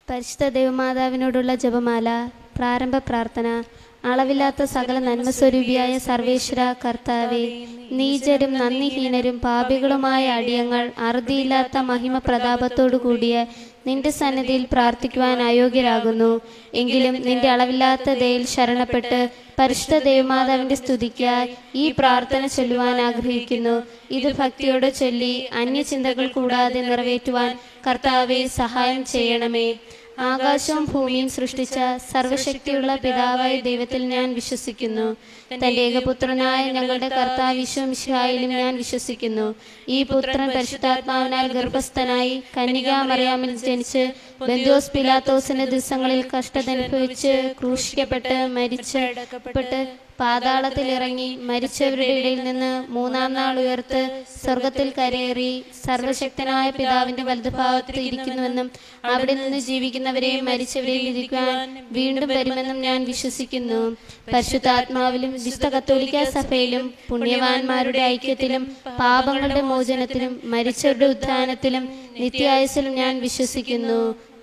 പരിശുദ്ധ ദൈവമാതാവിനോടുള്ള ജപമാല പ്രാരംഭ പ്രാർത്ഥന അളവില്ലാത്ത സകല നന്മസ്വരൂപിയായ സർവേശ്വര കർത്താവെ നീചരും നന്ദിഹീനരും പാപികളുമായ അടിയങ്ങൾ അറുതിയില്ലാത്ത മഹിമ പ്രതാപത്തോടു കൂടിയ നിന്റെ സന്നിധിയിൽ പ്രാർത്ഥിക്കുവാൻ അയോഗ്യരാകുന്നു എങ്കിലും നിന്റെ അളവില്ലാത്ത ദയിൽ ശരണപ്പെട്ട് പരിശുദ്ധ ദൈവമാതാവിന്റെ സ്തുതിക്കായി ഈ പ്രാർത്ഥന ചൊല്ലുവാൻ ആഗ്രഹിക്കുന്നു ഇത് ഭക്തിയോടെ ചൊല്ലി അന്യചിന്തകൾ കൂടാതെ നിറവേറ്റുവാൻ കർത്താവെ സഹായം ചെയ്യണമേ ആകാശവും ഭൂമിയും സൃഷ്ടിച്ച സർവശക്തിയുള്ള പിതാവായ ദൈവത്തിൽ ഞാൻ വിശ്വസിക്കുന്നു തന്റെ ഏകപുത്രനായ ഞങ്ങളുടെ കർത്താവ് വിശ്വമിശായിലും ഞാൻ വിശ്വസിക്കുന്നു ഈ പുത്രൻ പരിശുദ്ധാത്മാവിനാൽ ഗർഭസ്ഥനായി കന്യകാമറിയാമിൽ ജനിച്ച് ബന്ധോസ് പിലാത്തോസിന്റെ ദിവസങ്ങളിൽ കഷ്ടത അനുഭവിച്ച് ക്രൂശിക്കപ്പെട്ട് മരിച്ച് അടക്കപ്പെട്ട് പാതാളത്തിൽ ഇറങ്ങി മരിച്ചവരുടെ ഇടയിൽ നിന്ന് മൂന്നാം നാൾ ഉയർത്ത് സ്വർഗത്തിൽ കരയേറി സർവശക്തനായ പിതാവിന്റെ വലതുഭാഗത്ത് ഇരിക്കുന്നുവെന്നും അവിടെ നിന്ന് ജീവിക്കുന്നവരെയും മരിച്ചവരെയും വിധിക്കുവാൻ വീണ്ടും വരുമെന്നും ഞാൻ വിശ്വസിക്കുന്നു പരിശുദ്ധാത്മാവിലും വിശുദ്ധ കത്തോലിക്ക സഭയിലും പുണ്യവാന്മാരുടെ ഐക്യത്തിലും പാപങ്ങളുടെ മോചനത്തിലും മരിച്ചവരുടെ ഉത്ഥാനത്തിലും നിത്യായുസിലും ഞാൻ വിശ്വസിക്കുന്നു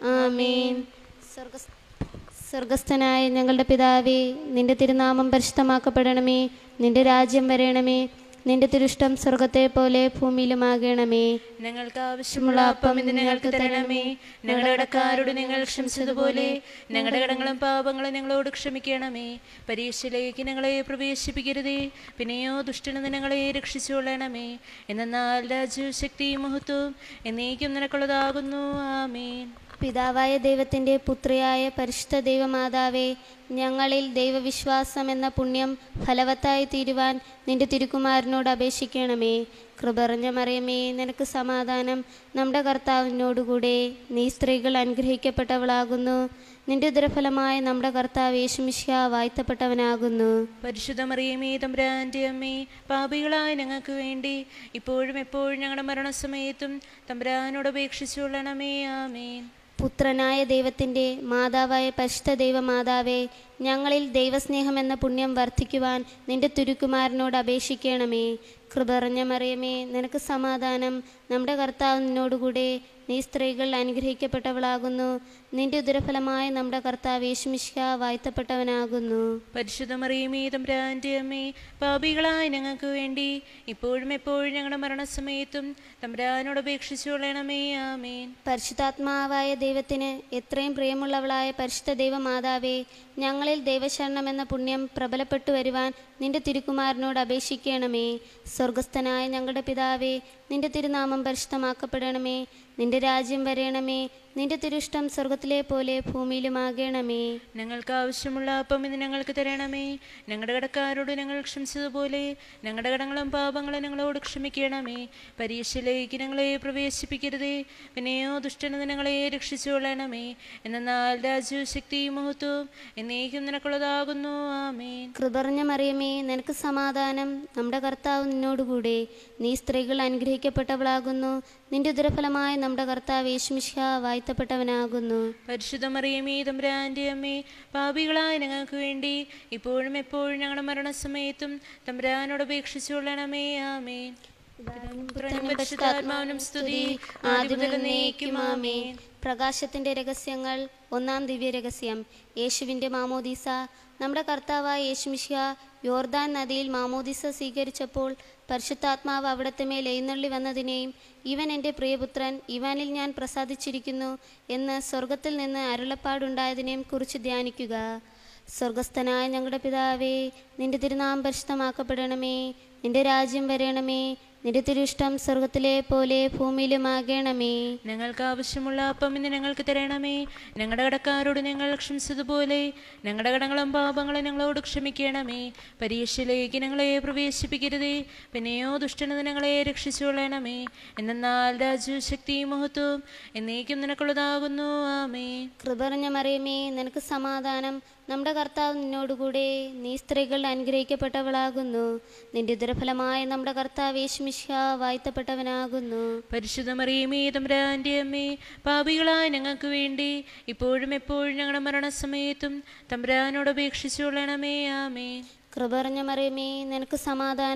ആമേൻ സ്വർഗസ്ഥ സ്വർഗസ്ഥനായ ഞങ്ങളുടെ പിതാവേ നിന്റെ തിരുനാമം പരിശുദ്ധമാക്കപ്പെടണമേ നിന്റെ രാജ്യം വരണമേ നിന്റെ തിരുഷ്ടം സ്വർഗത്തെ പോലെ ഭൂമിയിലുമാകണമേ ഞങ്ങൾക്ക് ആവശ്യമുള്ള അപ്പം ഇന്ന് ഞങ്ങൾക്ക് തരണമേ ഞങ്ങളുടെ കടക്കാരോട് ഞങ്ങൾ ക്ഷമിച്ചതുപോലെ ഞങ്ങളുടെ കടങ്ങളും പാപങ്ങളും ഞങ്ങളോട് ക്ഷമിക്കണമേ പരീക്ഷയിലേക്ക് ഞങ്ങളെ പ്രവേശിപ്പിക്കരുതേ പിന്നെയോ ദുഷ്ടനെന്ന് ഞങ്ങളെ രക്ഷിച്ചുകൊള്ളണമേ എന്നാൽ രാജ്യവും ശക്തിയും മഹത്വവും എന്നേക്കും നിനക്കുള്ളതാകുന്നു ആമേൻ പിതാവായ ദൈവത്തിൻ്റെ പുത്രിയായ പരിശുദ്ധ ദൈവമാതാവേ ഞങ്ങളിൽ ദൈവവിശ്വാസം എന്ന പുണ്യം ഫലവത്തായി തീരുവാൻ നിന്റെ തിരുക്കുമാരനോട് അപേക്ഷിക്കണമേ കൃപറിഞ്ഞ മറിയമേ നിനക്ക് സമാധാനം നമ്മുടെ കർത്താവിനോടുകൂടെ നീ സ്ത്രീകൾ അനുഗ്രഹിക്കപ്പെട്ടവളാകുന്നു നിന്റെ ഉദരഫലമായ നമ്മുടെ കർത്താവ് യേശുമിശിഹ വാഴ്ത്തപ്പെട്ടവനാകുന്നു പരിശുദ്ധ മറിയമേ തമ്പുരാൻ്റെ അമ്മേ പാപികളായ ഞങ്ങൾക്ക് വേണ്ടി ഇപ്പോഴും എപ്പോഴും ഞങ്ങളുടെ മരണസമയത്തും തമ്പുരാനോട് അപേക്ഷിച്ചുകൊള്ളണമേ ആമേൻ പുത്രനായ ദൈവത്തിൻ്റെ മാതാവായ പരിശുദ്ധ ദൈവമാതാവേ ഞങ്ങളിൽ ദൈവസ്നേഹം എന്ന പുണ്യം വർദ്ധിക്കുവാൻ നിന്റെ തുരുക്കുമാരനോട് അപേക്ഷിക്കണമേ കൃപറിഞ്ഞ മറിയമേ നിനക്ക് സമാധാനം നമ്മുടെ കർത്താവ് നിന്നോടുകൂടെ നീ സ്ത്രീകൾ അനുഗ്രഹിക്കപ്പെട്ടവളാകുന്നു നിന്റെ ഉദരഫലമായ നമ്മുടെ കർത്താവ് യേശുമിശിഹ വാഴ്ത്തപ്പെട്ടവനാകുന്നു പരിശുദ്ധ മറിയമേ തമ്പുരാൻ്റെ അമ്മേ പാപികളായ ഞങ്ങൾക്ക് വേണ്ടി ഇപ്പോഴും എപ്പോഴും ഞങ്ങളുടെ മരണസമയത്തും തമ്പുരാനോട് അപേക്ഷിച്ചുകൊള്ളണമേ ആമേൻ പരിശുദ്ധാത്മാവായ ദൈവത്തിന് എത്രയും പ്രിയമുള്ളവളായ പരിശുദ്ധ ദൈവമാതാവേ ഞങ്ങളിൽ ദൈവശരണം എന്ന പുണ്യം പ്രബലപ്പെട്ടു വരുവാൻ നിന്റെ തിരുക്കുമാരനോട് അപേക്ഷിക്കണമേ സ്വർഗസ്ഥനായ ഞങ്ങളുടെ പിതാവേ നിന്റെ തിരുനാമം പരിശുദ്ധമാക്കപ്പെടണമേ നിന്റെ രാജ്യം വരയണമേ നിന്റെ തിരുഷ്ടം സ്വർഗത്തിലെ പോലെ ഭൂമിയിലുമാകണമേ ഞങ്ങൾക്ക് ആവശ്യമുള്ള അപ്പം ഇന്ന് ഞങ്ങൾക്ക് തരണമേ ഞങ്ങളുടെ കടക്കാരോട് ഞങ്ങൾ ക്ഷമിച്ചതുപോലെ ഞങ്ങളുടെ കടങ്ങളും പാപങ്ങളും ഞങ്ങളോട് ക്ഷമിക്കണമേ പരീക്ഷയിലേക്ക് ഞങ്ങളെ പ്രവേശിപ്പിക്കരുതേ പിന്നെയോ ദുഷ്ടനെന്ന് ഞങ്ങളെ രക്ഷിച്ചുകൊള്ളണമേ എന്നാൽ രാജ്യവും ശക്തിയും മഹത്വവും എന്നേക്കും നിനക്കുള്ളതാകുന്നു ആമേൻ കൃപറിഞ്ഞ മറിയമേ നിനക്ക് സമാധാനം നമ്മുടെ കർത്താവ് നിന്നോടുകൂടെ നീ സ്ത്രീകൾ അനുഗ്രഹിക്കപ്പെട്ടവളാകുന്നു നിന്റെ ഉദരഫലമായ നമ്മുടെ കർത്താവ് യേശുമിശിഹ വാഴ്ത്തപ്പെട്ടവനാകുന്നു പരിശുദ്ധ മറിയമേ തമ്പുരാൻ്റെ അമ്മേ പാപികളായ ഞങ്ങൾക്ക് വേണ്ടി ഇപ്പോഴും എപ്പോഴും ഞങ്ങളുടെ മരണസമയത്തും തമ്പുരാനോട് അപേക്ഷിച്ചുകൊള്ളണമേ ആമേൻ പുത്രനും പരിശുദ്ധാത്മാവിനും സ്തുതി ആദ്യം മുതൽ എന്നേക്കും ആമേൻ പ്രകാശത്തിന്റെ രഹസ്യങ്ങൾ ഒന്നാം ദിവ്യ രഹസ്യം യേശുവിന്റെ മാമോദീസ നമ്മുടെ കർത്താവായ യേശുമിശിഹ യോർദാൻ നദിയിൽ മാമോദീസ സ്വീകരിച്ചപ്പോൾ പരിശുദ്ധാത്മാവ് അവിടത്തെ മേൽ എഴുന്നള്ളി വന്നതിനെയും ഇവൻ എൻ്റെ പ്രിയപുത്രൻ ഇവനിൽ ഞാൻ പ്രസാദിച്ചിരിക്കുന്നു എന്ന് സ്വർഗത്തിൽ നിന്ന് അരുളപ്പാടുണ്ടായതിനെയും കുറിച്ച് ധ്യാനിക്കുക സ്വർഗസ്ഥനായ ഞങ്ങളുടെ പിതാവേ നിന്റെ തിരുനാമം പരിശുദ്ധമാക്കപ്പെടണമേ നിന്റെ രാജ്യം വരണമേ നിന്റെ തിരുഷ്ടം സ്വർഗത്തിലെ പോലെ ഭൂമിയിലുമാകണമേ ഞങ്ങൾക്ക് ആവശ്യമുള്ള അപ്പം ഇന്ന് ഞങ്ങൾക്ക് തരണമേ ഞങ്ങളുടെ കടക്കാരോട് ഞങ്ങൾ ക്ഷമിച്ചതുപോലെ ഞങ്ങളുടെ കടങ്ങളും പാപങ്ങളും ഞങ്ങളോട് ക്ഷമിക്കണമേ പരീക്ഷയിലേക്ക് ഞങ്ങളെ പ്രവേശിപ്പിക്കരുതേ പിന്നെയോ ദുഷ്ടനെന്ന് ഞങ്ങളെ രക്ഷിച്ചുകൊള്ളണമേ എന്നാൽ രാജ്യവും ശക്തിയും മഹത്വവും എന്നേക്കും നിനക്കുള്ളതാകുന്നു ആമേ കൃപറിഞ്ഞ മറിയമേ നിനക്ക് സമാധാനം നമ്മുടെ കർത്താവ് നിന്നോടുകൂടെ നീ സ്ത്രീകൾ അനുഗ്രഹിക്കപ്പെട്ടവളാകുന്നു നിന്റെ ഉദരഫലമായ നമ്മുടെ കർത്താവ് യേശുമിശിഹ വാഴ്ത്തപ്പെട്ടവനാകുന്നു പരിശുദ്ധ മറിയമേ തമ്പുരാൻ്റെ അമ്മേ പാപികളായ ഞങ്ങൾക്ക് വേണ്ടി ഇപ്പോഴും എപ്പോഴും ഞങ്ങളുടെ മരണസമയത്തും തമ്പുരാനോട് അപേക്ഷിച്ചുകൊള്ളണമേ ആമേ കൃപറിഞ്ഞ മറിയമേ നിനക്ക് സമാധാനം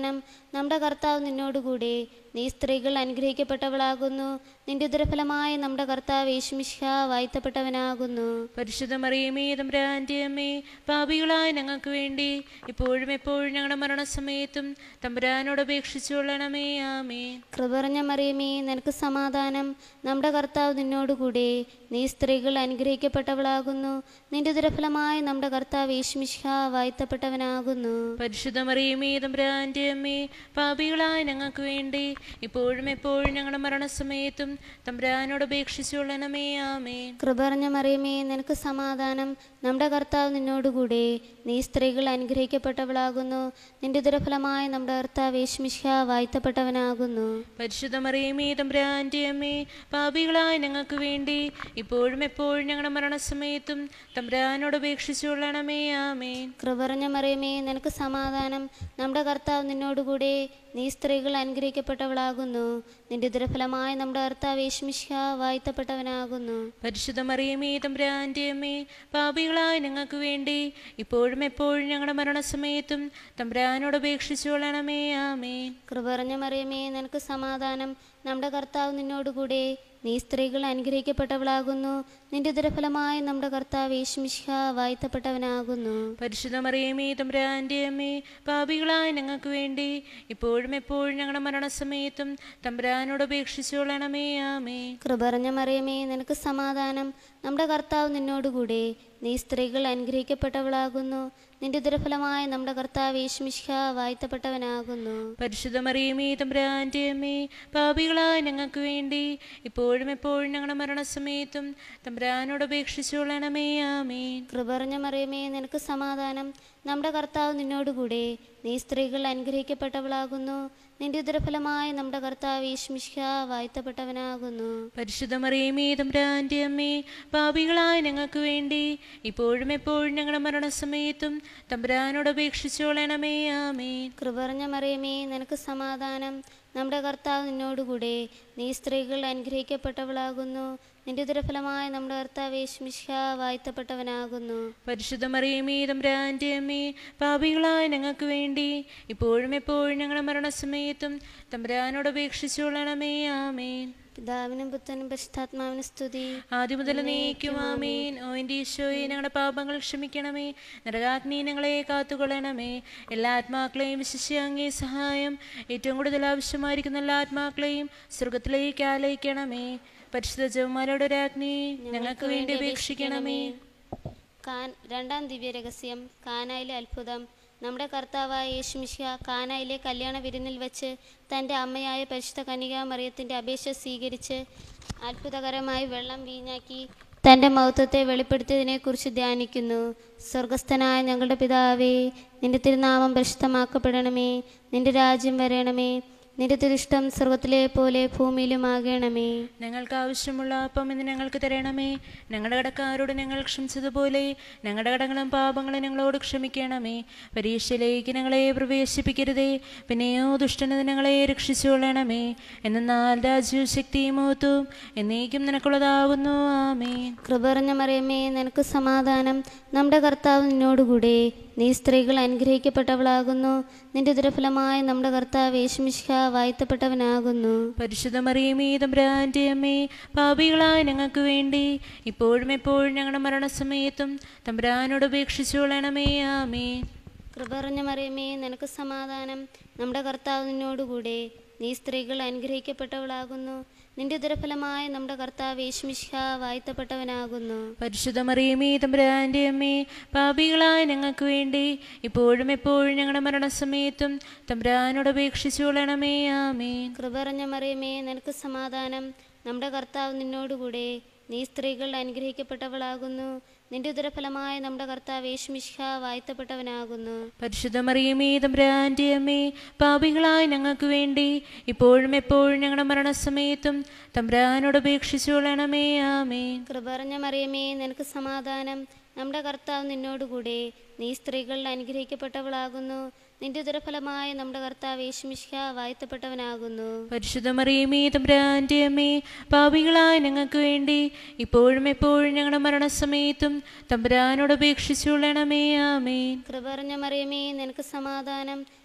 നമ്മുടെ കർത്താവ് നിന്നോടുകൂടെ നീ സ്ത്രീകൾ അനുഗ്രഹിക്കപ്പെട്ടവളാകുന്നു നിന്റെ ഉദരഫലമായ നമ്മുടെ കർത്താവ് യേശുമിശിഹ വാഴ്ത്തപ്പെട്ടവനാകുന്നു പരിശുദ്ധ മറിയമേ തമ്പുരാൻ്റെ അമ്മേ പാപികളായ ഞങ്ങൾക്ക് വേണ്ടി ഇപ്പോഴും എപ്പോഴും ഞങ്ങളുടെ മരണസമയത്തും തമ്പുരാനോട് അപേക്ഷിച്ചുകൊള്ളണമേ ആമേ കൃപറഞ്ഞ മറിയമേ നിനക്ക് സമാധാനം നമ്മുടെ കർത്താവ് നിന്നോടുകൂടെ നീ സ്ത്രീകൾ അനുഗ്രഹിക്കപ്പെട്ടവളാകുന്നു നിന്റെ ഉദരഫലമായ നമ്മുടെ കർത്താവ് യേശുമിശിഹ വാഴ്ത്തപ്പെട്ടവനാകുന്നു പരിശുദ്ധ മറിയമേ തമ്പുരാൻ്റെ അമ്മേ പാപികളായ ഞങ്ങൾക്ക് വേണ്ടി ഇപ്പോഴും എപ്പോഴും ഞങ്ങളുടെ മരണസമയത്തും തമ്പുരാനോട് അപേക്ഷിച്ചുകൊള്ളണമേ ആമേ കൃപറഞ്ഞ മറിയമേ നിനക്ക് സമാധാനം നമ്മുടെ കർത്താവ് നിന്നോടുകൂടെ നീ സ്ത്രീകൾ അനുഗ്രഹിക്കപ്പെട്ടവളാകുന്നു നിന്റെ ഉദരഫലമായ നമ്മുടെ കർത്താവ് യേശുമിശിഹ വാഴ്ത്തപ്പെട്ടവനാകുന്നു പരിശുദ്ധ മറിയമേ തമ്പുരാൻ്റെ അമ്മേ പാപികളായ ഞങ്ങൾക്ക് വേണ്ടി ഇപ്പോഴും എപ്പോഴും ഞങ്ങളുടെ മരണസമയത്തും തമ്പുരാനോട് അപേക്ഷിച്ചുകൊള്ളണമേ ആമേ കൃപറഞ്ഞ മറിയമേ നിനക്ക് സമാധാനം നമ്മുടെ കർത്താവ് നിന്നോടുകൂടെ നീ സ്ത്രീകൾ അനുഗ്രഹിക്കപ്പെട്ടവളാകുന്നു നിന്റെ ഉദരഫലമായ നമ്മുടെ കർത്താവ് യേശുമിശിഹ വാഴ്ത്തപ്പെട്ടവനാകുന്നു പരിശുദ്ധ മറിയമേ തമ്പുരാൻ്റെ അമ്മേ പാപികളായ ഞങ്ങൾക്ക് വേണ്ടി ഇപ്പോഴും എപ്പോഴും ഞങ്ങളുടെ മരണസമയത്തും തമ്പുരാനോട് അപേക്ഷിച്ചുകൊള്ളണമേ ആമേ കൃപറഞ്ഞ മറിയമേ നിനക്ക് സമാധാനം നമ്മുടെ കർത്താവ് നിന്നോടുകൂടെ നീ സ്ത്രീകൾ അനുഗ്രഹിക്കപ്പെട്ടവളാകുന്നു നിന്റെ ഉദരഫലമായ നമ്മുടെ കർത്താവ് യേശുമിശിഹ വാഴ്ത്തപ്പെട്ടവനാകുന്നു പരിശുദ്ധ മറിയമേ തമ്പുരാൻ്റെ അമ്മേ പാപികളായ ഞങ്ങൾക്ക് വേണ്ടി ഇപ്പോഴും എപ്പോഴും ഞങ്ങളുടെ മരണസമയത്തും തമ്പുരാനോട് അപേക്ഷിച്ചുകൊള്ളണമേ ആമേ കൃപറഞ്ഞ മറിയമേ നിനക്ക് സമാധാനം നമ്മുടെ കർത്താവ് നിന്നോടുകൂടെ നീ സ്ത്രീകൾ അനുഗ്രഹിക്കപ്പെട്ടവളാകുന്നു നിന്റെ ഉദരഫലമായ നമ്മുടെ കർത്താവ് യേശുമിശിഹ വാഴ്ത്തപ്പെട്ടവനാകുന്നു പരിശുദ്ധ മറിയമേ തമ്പുരാൻ്റെ അമ്മേ പാപികളായ ഞങ്ങൾക്ക് വേണ്ടി ഇപ്പോഴും എപ്പോഴും ഞങ്ങളുടെ മരണസമയത്തും തമ്പുരാനോട് അപേക്ഷിച്ചുകൊള്ളണമേ ആമേ കൃപറഞ്ഞ മറിയമേ നിനക്ക് സമാധാനം നമ്മുടെ കർത്താവ് നിന്നോടുകൂടെ നീ സ്ത്രീകൾ അനുഗ്രഹിക്കപ്പെട്ടവളാകുന്നു നിന്റെ ഉദരഫലമായ നമ്മുടെ കർത്താവ് യേശുമിശിഹ വാഴ്ത്തപ്പെട്ടവനാകുന്നു പരിശുദ്ധ മറിയമേ തമ്പുരാൻ്റെ അമ്മേ പാപികളായ ഞങ്ങൾക്ക് വേണ്ടി ഇപ്പോഴും എപ്പോഴും ഞങ്ങളുടെ മരണസമയത്തും തമ്പുരാനോട് അപേക്ഷിച്ചുകൊള്ളണമേ ആമേ കൃപറഞ്ഞ മറിയമേ നിനക്ക് സമാധാനം നമ്മുടെ കർത്താവ് നിന്നോടുകൂടെ നീ സ്ത്രീകൾ അനുഗ്രഹിക്കപ്പെട്ടവളാകുന്നു നിന്റെ ഉദരഫലമായ നമ്മുടെ കർത്താവ് യേശുമിശിഹ വാഴ്ത്തപ്പെട്ടവനാകുന്നു പരിശുദ്ധ മറിയമേ തമ്പുരാൻ്റെ അമ്മേ പാപികളായ ഞങ്ങൾക്ക് വേണ്ടി ഇപ്പോഴും എപ്പോഴും ഞങ്ങളുടെ മരണസമയത്തും തമ്പുരാനോട് അപേക്ഷിച്ചുകൊള്ളണമേ ആമേൻ പിതാവിനും പുത്രനും പരിശുദ്ധാത്മാവിനും സ്തുതി ആദ്യം മുതൽ നീക്കും ആമീൻ ഓ എൻ്റെ ഈശോയെ ഞങ്ങളുടെ പാപങ്ങൾ ക്ഷമിക്കണമേ നരകാഗ്നി ഞങ്ങളെ കാത്തുകൊള്ളണമേ എല്ലാ ആത്മാക്കളെയും വിശിഷ്യ അങ്ങേ സഹായം ഏറ്റവും കൂടുതൽ ആവശ്യമായിരിക്കുന്ന എല്ലാ ആത്മാക്കളെയും സ്വർഗത്തിലേക്ക് ആലയിക്കണമേ പരിശുദ്ധ ജവമാലയുടെ രാജ്ഞി ഞങ്ങൾക്ക് വേണ്ടി അപേക്ഷിക്കണമേ കാൻ രണ്ടാം ദിവ്യരഹസ്യം കാനായിലെ അത്ഭുതം നമ്മുടെ കർത്താവായ യേശുമിശിഹ കാനായിലെ കല്യാണ വിരുന്നിൽ വെച്ച് തൻ്റെ അമ്മയായ പരിശുദ്ധ കന്യകാമറിയത്തിൻ്റെ അപേക്ഷ സ്വീകരിച്ച് അത്ഭുതകരമായി വെള്ളം വീഞ്ഞാക്കി തൻ്റെ മഹത്വത്തെ വെളിപ്പെടുത്തിയതിനെക്കുറിച്ച് ധ്യാനിക്കുന്നു സ്വർഗസ്ഥനായ ഞങ്ങളുടെ പിതാവേ നിന്റെ തിരുനാമം പരിശുദ്ധമാക്കപ്പെടണമേ നിന്റെ രാജ്യം വരണമേ നിന്റെ തിരുഷ്ടം സ്വർഗത്തിലെ പോലെ ഭൂമിയിലുമാകണമേ ഞങ്ങൾക്ക് ആവശ്യമുള്ള അപ്പം ഇന്ന് ഞങ്ങൾക്ക് തരണമേ ഞങ്ങളുടെ കടക്കാരോട് ഞങ്ങൾ ക്ഷമിച്ചതുപോലെ ഞങ്ങളുടെ കടങ്ങളും പാപങ്ങളും ഞങ്ങളോട് ക്ഷമിക്കണമേ പരീക്ഷയിലേക്ക് ഞങ്ങളെ പ്രവേശിപ്പിക്കരുതേ പിന്നെയോ ദുഷ്ടനത് ഞങ്ങളെ രക്ഷിച്ചുകൊള്ളണമേ എന്നാൽ രാജ്യവും ശക്തിയും മൂത്തും എന്നേക്കും നിനക്കുള്ളതാകുന്നു ആമേ കൃപറിഞ്ഞ മറിയമ്മേ നിനക്ക് സമാധാനം നമ്മുടെ കർത്താവ് നിന്നോടുകൂടെ നീ സ്ത്രീകൾ അനുഗ്രഹിക്കപ്പെട്ടവളാകുന്നു നിന്റെ ദുരഫലമായ നമ്മുടെ കർത്താവ് യേശുമിശിഹ വാഴ്ത്തപ്പെട്ടവനാകുന്നു പരിശുദ്ധ മറിയമേ തമ്പുരാൻ്റെ അമ്മേ പാപികളായ ഞങ്ങൾക്ക് വേണ്ടി ഇപ്പോഴും എപ്പോഴും ഞങ്ങളുടെ മരണസമയത്തും തമ്പുരാനോട് അപേക്ഷിച്ചുകൊള്ളണമേ ആമേ കൃപറിഞ്ഞ മറിയമ്മേ നിനക്ക് സമാധാനം നമ്മുടെ കർത്താവ് നിന്നോടുകൂടെ നീ സ്ത്രീകൾ അനുഗ്രഹിക്കപ്പെട്ടവളാകുന്നു നിന്റെ ഉദരഫലമായ നമ്മുടെ കർത്താവ് യേശുമിശിഹ വാഴ്ത്തപ്പെട്ടവനാകുന്നു പരിശുദ്ധ മറിയമേ തമ്പുരാൻ്റെ അമ്മേ പാപികളായ ഞങ്ങൾക്ക് വേണ്ടി ഇപ്പോഴും എപ്പോഴും ഞങ്ങളുടെ മരണസമയത്തും തമ്പുരാനോട് അപേക്ഷിച്ചുകൊള്ളണമേ ആമേ കൃപറിഞ്ഞ മറിയമേ നിനക്ക് സമാധാനം നമ്മുടെ കർത്താവ് നിന്നോടുകൂടെ നീ സ്ത്രീകൾ അനുഗ്രഹിക്കപ്പെട്ടവളാകുന്നു നിന്റെ ഉദരഫലമായ നമ്മുടെ കർത്താവ് യേശുമിശിഹ വാഴ്ത്തപ്പെട്ടവനാകുന്നു പരിശുദ്ധ മറിയമേ തമ്പുരാൻ്റെ അമ്മേ പാപികളായ ഞങ്ങൾക്ക് വേണ്ടി ഇപ്പോഴും എപ്പോഴും ഞങ്ങളുടെ മരണസമയത്തും തമ്പുരാനോട് അപേക്ഷിച്ചുകൊള്ളണമേ ആമേ കൃപറിഞ്ഞ മറിയമേ നിനക്ക് സമാധാനം നമ്മുടെ കർത്താവ് നിന്നോടുകൂടെ നീ സ്ത്രീകൾ അനുഗ്രഹിക്കപ്പെട്ടവളാകുന്നു നിന്റെ ഉദരഫലമായ നമ്മുടെ കർത്താവ് യേശുമിശിഹ വാഴ്ത്തപ്പെട്ടവനാകുന്നു പരിശുദ്ധ മറിയമേ തമ്പുരാൻ്റെ അമ്മേ പാപികളായ ഞങ്ങൾക്ക് വേണ്ടി ഇപ്പോഴും എപ്പോഴും ഞങ്ങളുടെ മരണസമയത്തും തമ്പുരാനോട് അപേക്ഷിച്ചുകൊള്ളണമേ ആമേ കൃപറിഞ്ഞ മറിയമേ നിനക്ക് സമാധാനം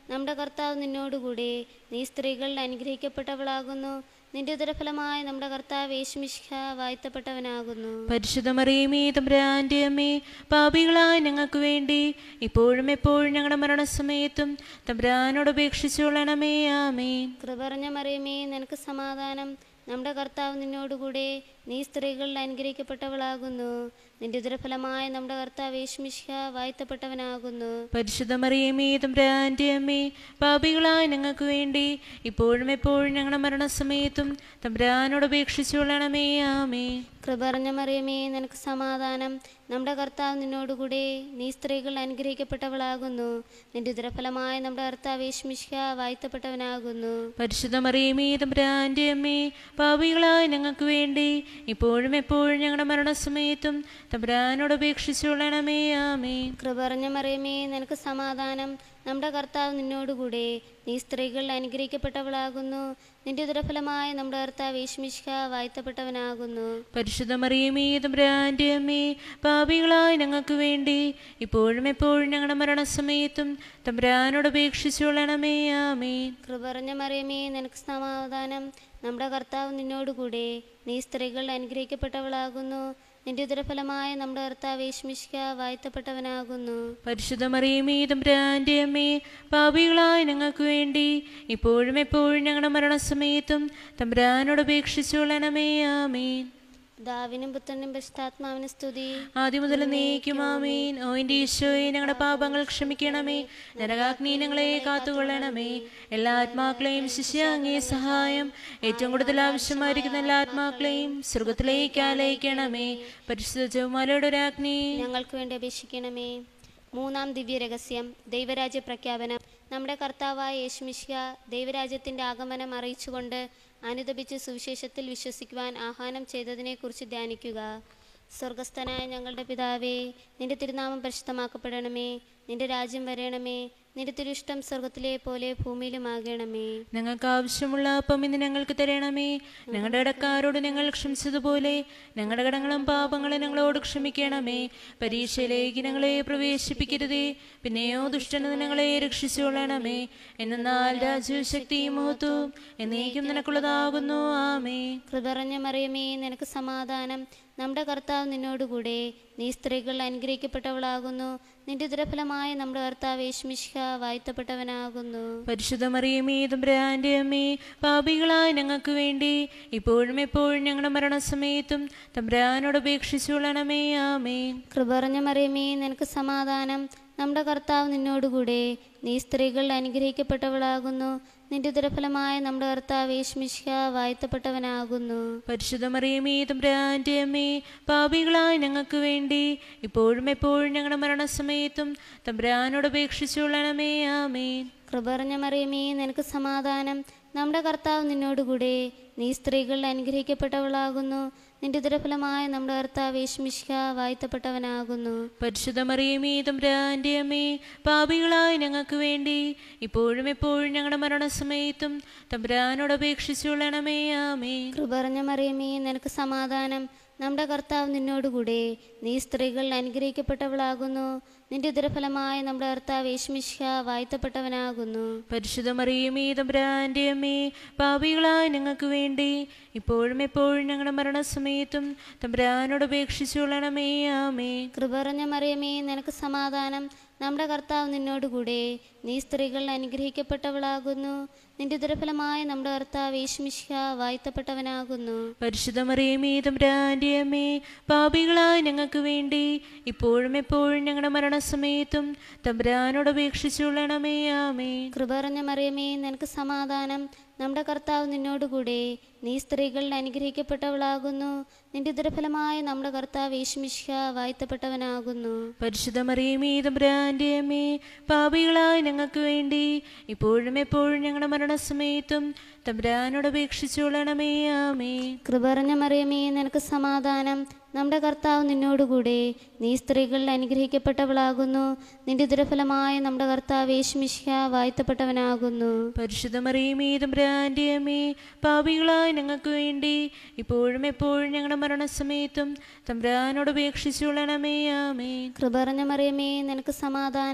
നമ്മുടെ കർത്താവ് നിന്നോടുകൂടെ നീ സ്ത്രീകളിൽ അനുഗ്രഹിക്കപ്പെട്ടവളാകുന്നു നിന്റെ ഉദരഫലമായ നമ്മുടെ കർത്താവ് യേശുമിഷ്ഹ വാഴ്ത്തപ്പെട്ടവനാകുന്നു പരിശുദ്ധ മറിയമേ തമ്പുരാന്റെ അമ്മേ പാപികളായ ഞങ്ങൾക്ക് വേണ്ടി ഇപ്പോഴും എപ്പോഴും ഞങ്ങളുടെ മരണസമയത്തും തമ്പുരാനോട് അപേക്ഷിച്ചുകൊള്ളണമേ ആമേൻ കൃപറഞ്ഞ മറിയമേ നിനക്ക് സമാധാനം നമ്മുടെ കർത്താവ് നിന്നോടുകൂടെ നീ സ്ത്രീകളിൽ അനുഗ്രഹിക്കപ്പെട്ടവളാകുന്നു നിന്റെ ഉദരഫലമായ നമ്മുടെ കർത്താവ് യേശുമിഷ്ഹ വാഴ്ത്തപ്പെട്ടവനാകുന്നു പരിശുദ്ധ മറിയമേ തമ്പുരാന്റെ അമ്മേ പാപികളായ ഞങ്ങൾക്ക് വേണ്ടി ഇപ്പോഴും എപ്പോഴും ഞങ്ങളുടെ മരണസമയത്തും തമ്പുരാനോട് അപേക്ഷിച്ചുകൊള്ളണമേ ആമേൻ കൃപറഞ്ഞ മറിയമേ നിനക്ക് സമാധാനം നമ്മുടെ കർത്താവ് നിന്നോടുകൂടെ നീ സ്ത്രീകൾ അനുഗ്രഹിക്കപ്പെട്ടവളാകുന്നു നിന്റെ ഉദരഫലമായ നമ്മുടെ കർത്താവ് യേശുമിഷ്ഹ വാഴ്ത്തപ്പെട്ടവനാകുന്നു പരിശുദ്ധ മറിയമേ തമ്പുരാന്റെ അമ്മേ പാപികളായ ഞങ്ങൾക്ക് വേണ്ടി ഇപ്പോഴും എപ്പോഴും ഞങ്ങളുടെ മരണസമയത്തും തമ്പുരാനോട് അപേക്ഷിച്ചുകൊള്ളണമേ ആമേൻ കൃപറഞ്ഞ മറിയമേ നിനക്ക് സമാധാനം നമ്മുടെ കർത്താവ് നിന്നോടുകൂടെ നീ സ്ത്രീകൾ അനുഗ്രഹിക്കപ്പെട്ടവളാകുന്നു നിന്റെ ഉദരഫലമായ നമ്മുടെ കർത്താവ് യേശുമിഷ്ഹ വാഴ്ത്തപ്പെട്ടവനാകുന്നു പരിശുദ്ധ മറിയമേ തമ്പുരാന്റെ അമ്മേ പാപികളായ ഞങ്ങൾക്ക് വേണ്ടി ഇപ്പോഴും എപ്പോഴും ഞങ്ങളുടെ മരണസമയത്തും തമ്പുരാനോട് അപേക്ഷിച്ചുകൊള്ളണമേ ആമേൻ കൃപറഞ്ഞ മറിയമേ നിനക്ക് സമാധാനം നമ്മുടെ കർത്താവ് നിന്നോടുകൂടെ നീ സ്ത്രീകൾ അനുഗ്രഹിക്കപ്പെട്ടവളാകുന്നു നിന്റെ ഉദരഫലമായ നമ്മുടെ കർത്താവ് യേശുമിഷ്ഹ വാഴ്ത്തപ്പെട്ടവനാകുന്നു പരിശുദ്ധ മറിയമേ തമ്പുരാന്റെ അമ്മേ പാപികളായ ഞങ്ങൾക്ക് വേണ്ടി ഇപ്പോഴും എപ്പോഴും ഞങ്ങളുടെ മരണസമയത്തും തമ്പുരാനോട് അപേക്ഷിച്ചുകൊള്ളണമേ ആമേൻ ദാവിനും പുത്രനും പരിശുദ്ധാത്മാവിനും സ്തുതി ആദ്യം മുതൽ നീക്കും ആമീൻ ഓ എൻ്റെ ഈശോയെ ഞങ്ങളുടെ പാപങ്ങൾ ക്ഷമിക്കണമേ നരകാഗ്നി ഞങ്ങളെ കാത്തുകൊള്ളണമേ എല്ലാ ആത്മാക്കളെയും ശിഷ്യാങ്ങേ സഹായം ഏറ്റവും കൂടുതൽ ആവശ്യമായിരിക്കുന്ന എല്ലാ ആത്മാക്കളെയും സ്വർഗത്തിലേക്ക് ആലയിക്കണമേ പരിശുദ്ധ ജൗമാലയുടെ ഒരാഗ്നി ഞങ്ങൾക്ക് വേണ്ടി അപേക്ഷിക്കണമേ മൂന്നാം ദിവ്യരഹസ്യം ദൈവരാജ്യ പ്രഖ്യാപനം നമ്മുടെ കർത്താവായ യേശുമിഷ്യ ദൈവരാജ്യത്തിന്റെ ആഗമനം അറിയിച്ചുകൊണ്ട് അനുദപിച്ച് സുവിശേഷത്തിൽ വിശ്വസിക്കുവാൻ ആഹ്വാനം ചെയ്തതിനെക്കുറിച്ച് ധ്യാനിക്കുക സ്വർഗസ്ഥനായ ഞങ്ങളുടെ പിതാവേ നിന്റെ തിരുനാമം പരിശുദ്ധമാക്കപ്പെടണമേ നിന്റെ രാജ്യം വരണമേ നിന്റെ തിരുഷ്ടം സ്വർഗത്തിലെ പോലെ ഭൂമിയിലുമാകണമേ ഞങ്ങൾക്ക് ആവശ്യമുള്ള അപ്പം ഇന്ന് ഞങ്ങൾക്ക് തരണമേ ഞങ്ങളുടെ ഇടക്കാരോട് ഞങ്ങൾ ക്ഷമിച്ചതുപോലെ ഞങ്ങളുടെ കടങ്ങളും പാപങ്ങളും ഞങ്ങളോട് ക്ഷമിക്കണമേ പരീക്ഷയിലേക്ക് ഞങ്ങളെ പ്രവേശിപ്പിക്കരുതേ പിന്നെയോ ദുഷ്ടന് ഞങ്ങളെ രക്ഷിച്ചുകൊള്ളണമേ എന്നാൽ രാജ്യവും ശക്തിയും മഹത്വവും എന്നേക്കും നിനക്കുള്ളതാകുന്നു ആമേ കൃപറഞ്ഞ മറിയമേ നിനക്ക് സമാധാനം നമ്മുടെ കർത്താവ് നിന്നോടുകൂടെ നീ സ്ത്രീകൾ അനുഗ്രഹിക്കപ്പെട്ടവളാകുന്നു നിന്റെ ഉദരഫലമായ നമ്മുടെ കർത്താവ് യേശുമിഷ്ഹ വാഴ്ത്തപ്പെട്ടവനാകുന്നു പരിശുദ്ധ മറിയമേ തമ്പുരാന്റെ അമ്മേ പാപികളായ ഞങ്ങൾക്ക് വേണ്ടി ഇപ്പോഴും എപ്പോഴും ഞങ്ങളുടെ മരണസമയത്തും തമ്പുരാനോട് അപേക്ഷിച്ചുകൊള്ളണമേ ആമേൻ കൃപറഞ്ഞ മറിയമേ നിനക്ക് സമാധാനം നമ്മുടെ കർത്താവ് നിന്നോടുകൂടെ നീ സ്ത്രീകൾ അനുഗ്രഹിക്കപ്പെട്ടവളാകുന്നു നിന്റെ ഉദരഫലമായ നമ്മുടെ കർത്താവ് യേശുമിഷ്ഹ വാഴ്ത്തപ്പെട്ടവനാകുന്നു പരിശുദ്ധ മറിയമേ തമ്പുരാന്റെ അമ്മേ പാപികളായ ഞങ്ങൾക്ക് വേണ്ടി ഇപ്പോഴും എപ്പോഴും ഞങ്ങളുടെ മരണസമയത്തും തമ്പുരാനോട് അപേക്ഷിച്ചുകൊള്ളണമേ ആമേൻ കൃപറഞ്ഞ മറിയമേ നിനക്ക് സമാധാനം നമ്മുടെ കർത്താവ് നിന്നോടുകൂടെ നീ സ്ത്രീകൾ അനുഗ്രഹിക്കപ്പെട്ടവളാകുന്നു നിന്റെ ഉദരഫലമായ നമ്മുടെ കർത്താവ് യേശുമിഷ്ഹ വാഴ്ത്തപ്പെട്ടവനാകുന്നു പരിശുദ്ധ മറിയമേ തമ്പുരാന്റെ അമ്മേ പാപികളായ ഞങ്ങൾക്ക് വേണ്ടി ഇപ്പോഴും എപ്പോഴും ഞങ്ങളുടെ മരണസമയത്തും തമ്പുരാനോട് അപേക്ഷിച്ചുകൊള്ളണമേ ആമേൻ കൃപറഞ്ഞ മറിയമേ നിനക്ക് സമാധാനം നമ്മുടെ കർത്താവ് നിന്നോടുകൂടെ നീ സ്ത്രീകൾ അനുഗ്രഹിക്കപ്പെട്ടവളാകുന്നു നിന്റെ ഉദരഫലമായ നമ്മുടെ കർത്താവ് യേശുമിഷ്ഹ വാഴ്ത്തപ്പെട്ടവനാകുന്നു പരിശുദ്ധ മറിയമേ തമ്പുരാന്റെ അമ്മേ പാപികളായ ഞങ്ങൾക്ക് വേണ്ടി ഇപ്പോഴും എപ്പോഴും ഞങ്ങളുടെ മരണസമയത്തും തമ്പുരാനോട് അപേക്ഷിച്ചുകൊള്ളണമേ ആമേൻ കൃപറഞ്ഞ മറിയമേ നിനക്ക് സമാധാനം നമ്മുടെ കർത്താവ് നിന്നോടുകൂടെ നീ സ്ത്രീകൾ അനുഗ്രഹിക്കപ്പെട്ടവളാകുന്നു നിന്റെ ഉദരഫലമായ നമ്മുടെ കർത്താവ് യേശുമിഷ്ഹ വാഴ്ത്തപ്പെട്ടവനാകുന്നു പരിശുദ്ധ മറിയമേ തമ്പുരാന്റെ അമ്മേ പാപികളായ ഞങ്ങൾക്ക് വേണ്ടി ഇപ്പോഴും എപ്പോഴും ഞങ്ങളുടെ മരണസമയത്തും തമ്പുരാനോട് അപേക്ഷിച്ചുകൊള്ളണമേ ആമേൻ കൃപറഞ്ഞ മറിയമേ നിനക്ക് സമാധാനം നമ്മുടെ കർത്താവ് നിന്നോടുകൂടെ നീ സ്ത്രീകൾ അനുഗ്രഹിക്കപ്പെട്ടവളാകുന്നു നിന്റെ ഉദരഫലമായ നമ്മുടെ കർത്താവ് യേശുമിഷ്ഹ വാഴ്ത്തപ്പെട്ടവനാകുന്നു പരിശുദ്ധ മറിയമേ തമ്പുരാന്റെ അമ്മേ പാപികളായ ഞങ്ങൾക്ക് വേണ്ടി ഇപ്പോഴും എപ്പോഴും ഞങ്ങളുടെ മരണസമയത്തും തമ്പുരാനോട് അപേക്ഷിച്ചുകൊള്ളണമേ ആമേൻ കൃപറഞ്ഞ മറിയമേ നിനക്ക് സമാധാനം നമ്മുടെ കർത്താവ് നിന്നോടുകൂടെ നീ സ്ത്രീകൾ അനുഗ്രഹിക്കപ്പെട്ടവളാകുന്നു നിന്റെ ഉദരഫലമായ നമ്മുടെ കർത്താവ് യേശുമിഷ്ഹ വാഴ്ത്തപ്പെട്ടവനാകുന്നു പരിശുദ്ധ മറിയമേ തമ്പുരാന്റെ അമ്മേ പാപികളായ ഞങ്ങൾക്ക് വേണ്ടി ഇപ്പോഴും എപ്പോഴും ഞങ്ങളുടെ മരണസമയത്തും തമ്പുരാനോട് അപേക്ഷിച്ചുകൊള്ളണമേ ആമേൻ കൃപറഞ്ഞ മറിയമേ നിനക്ക് സമാധാനം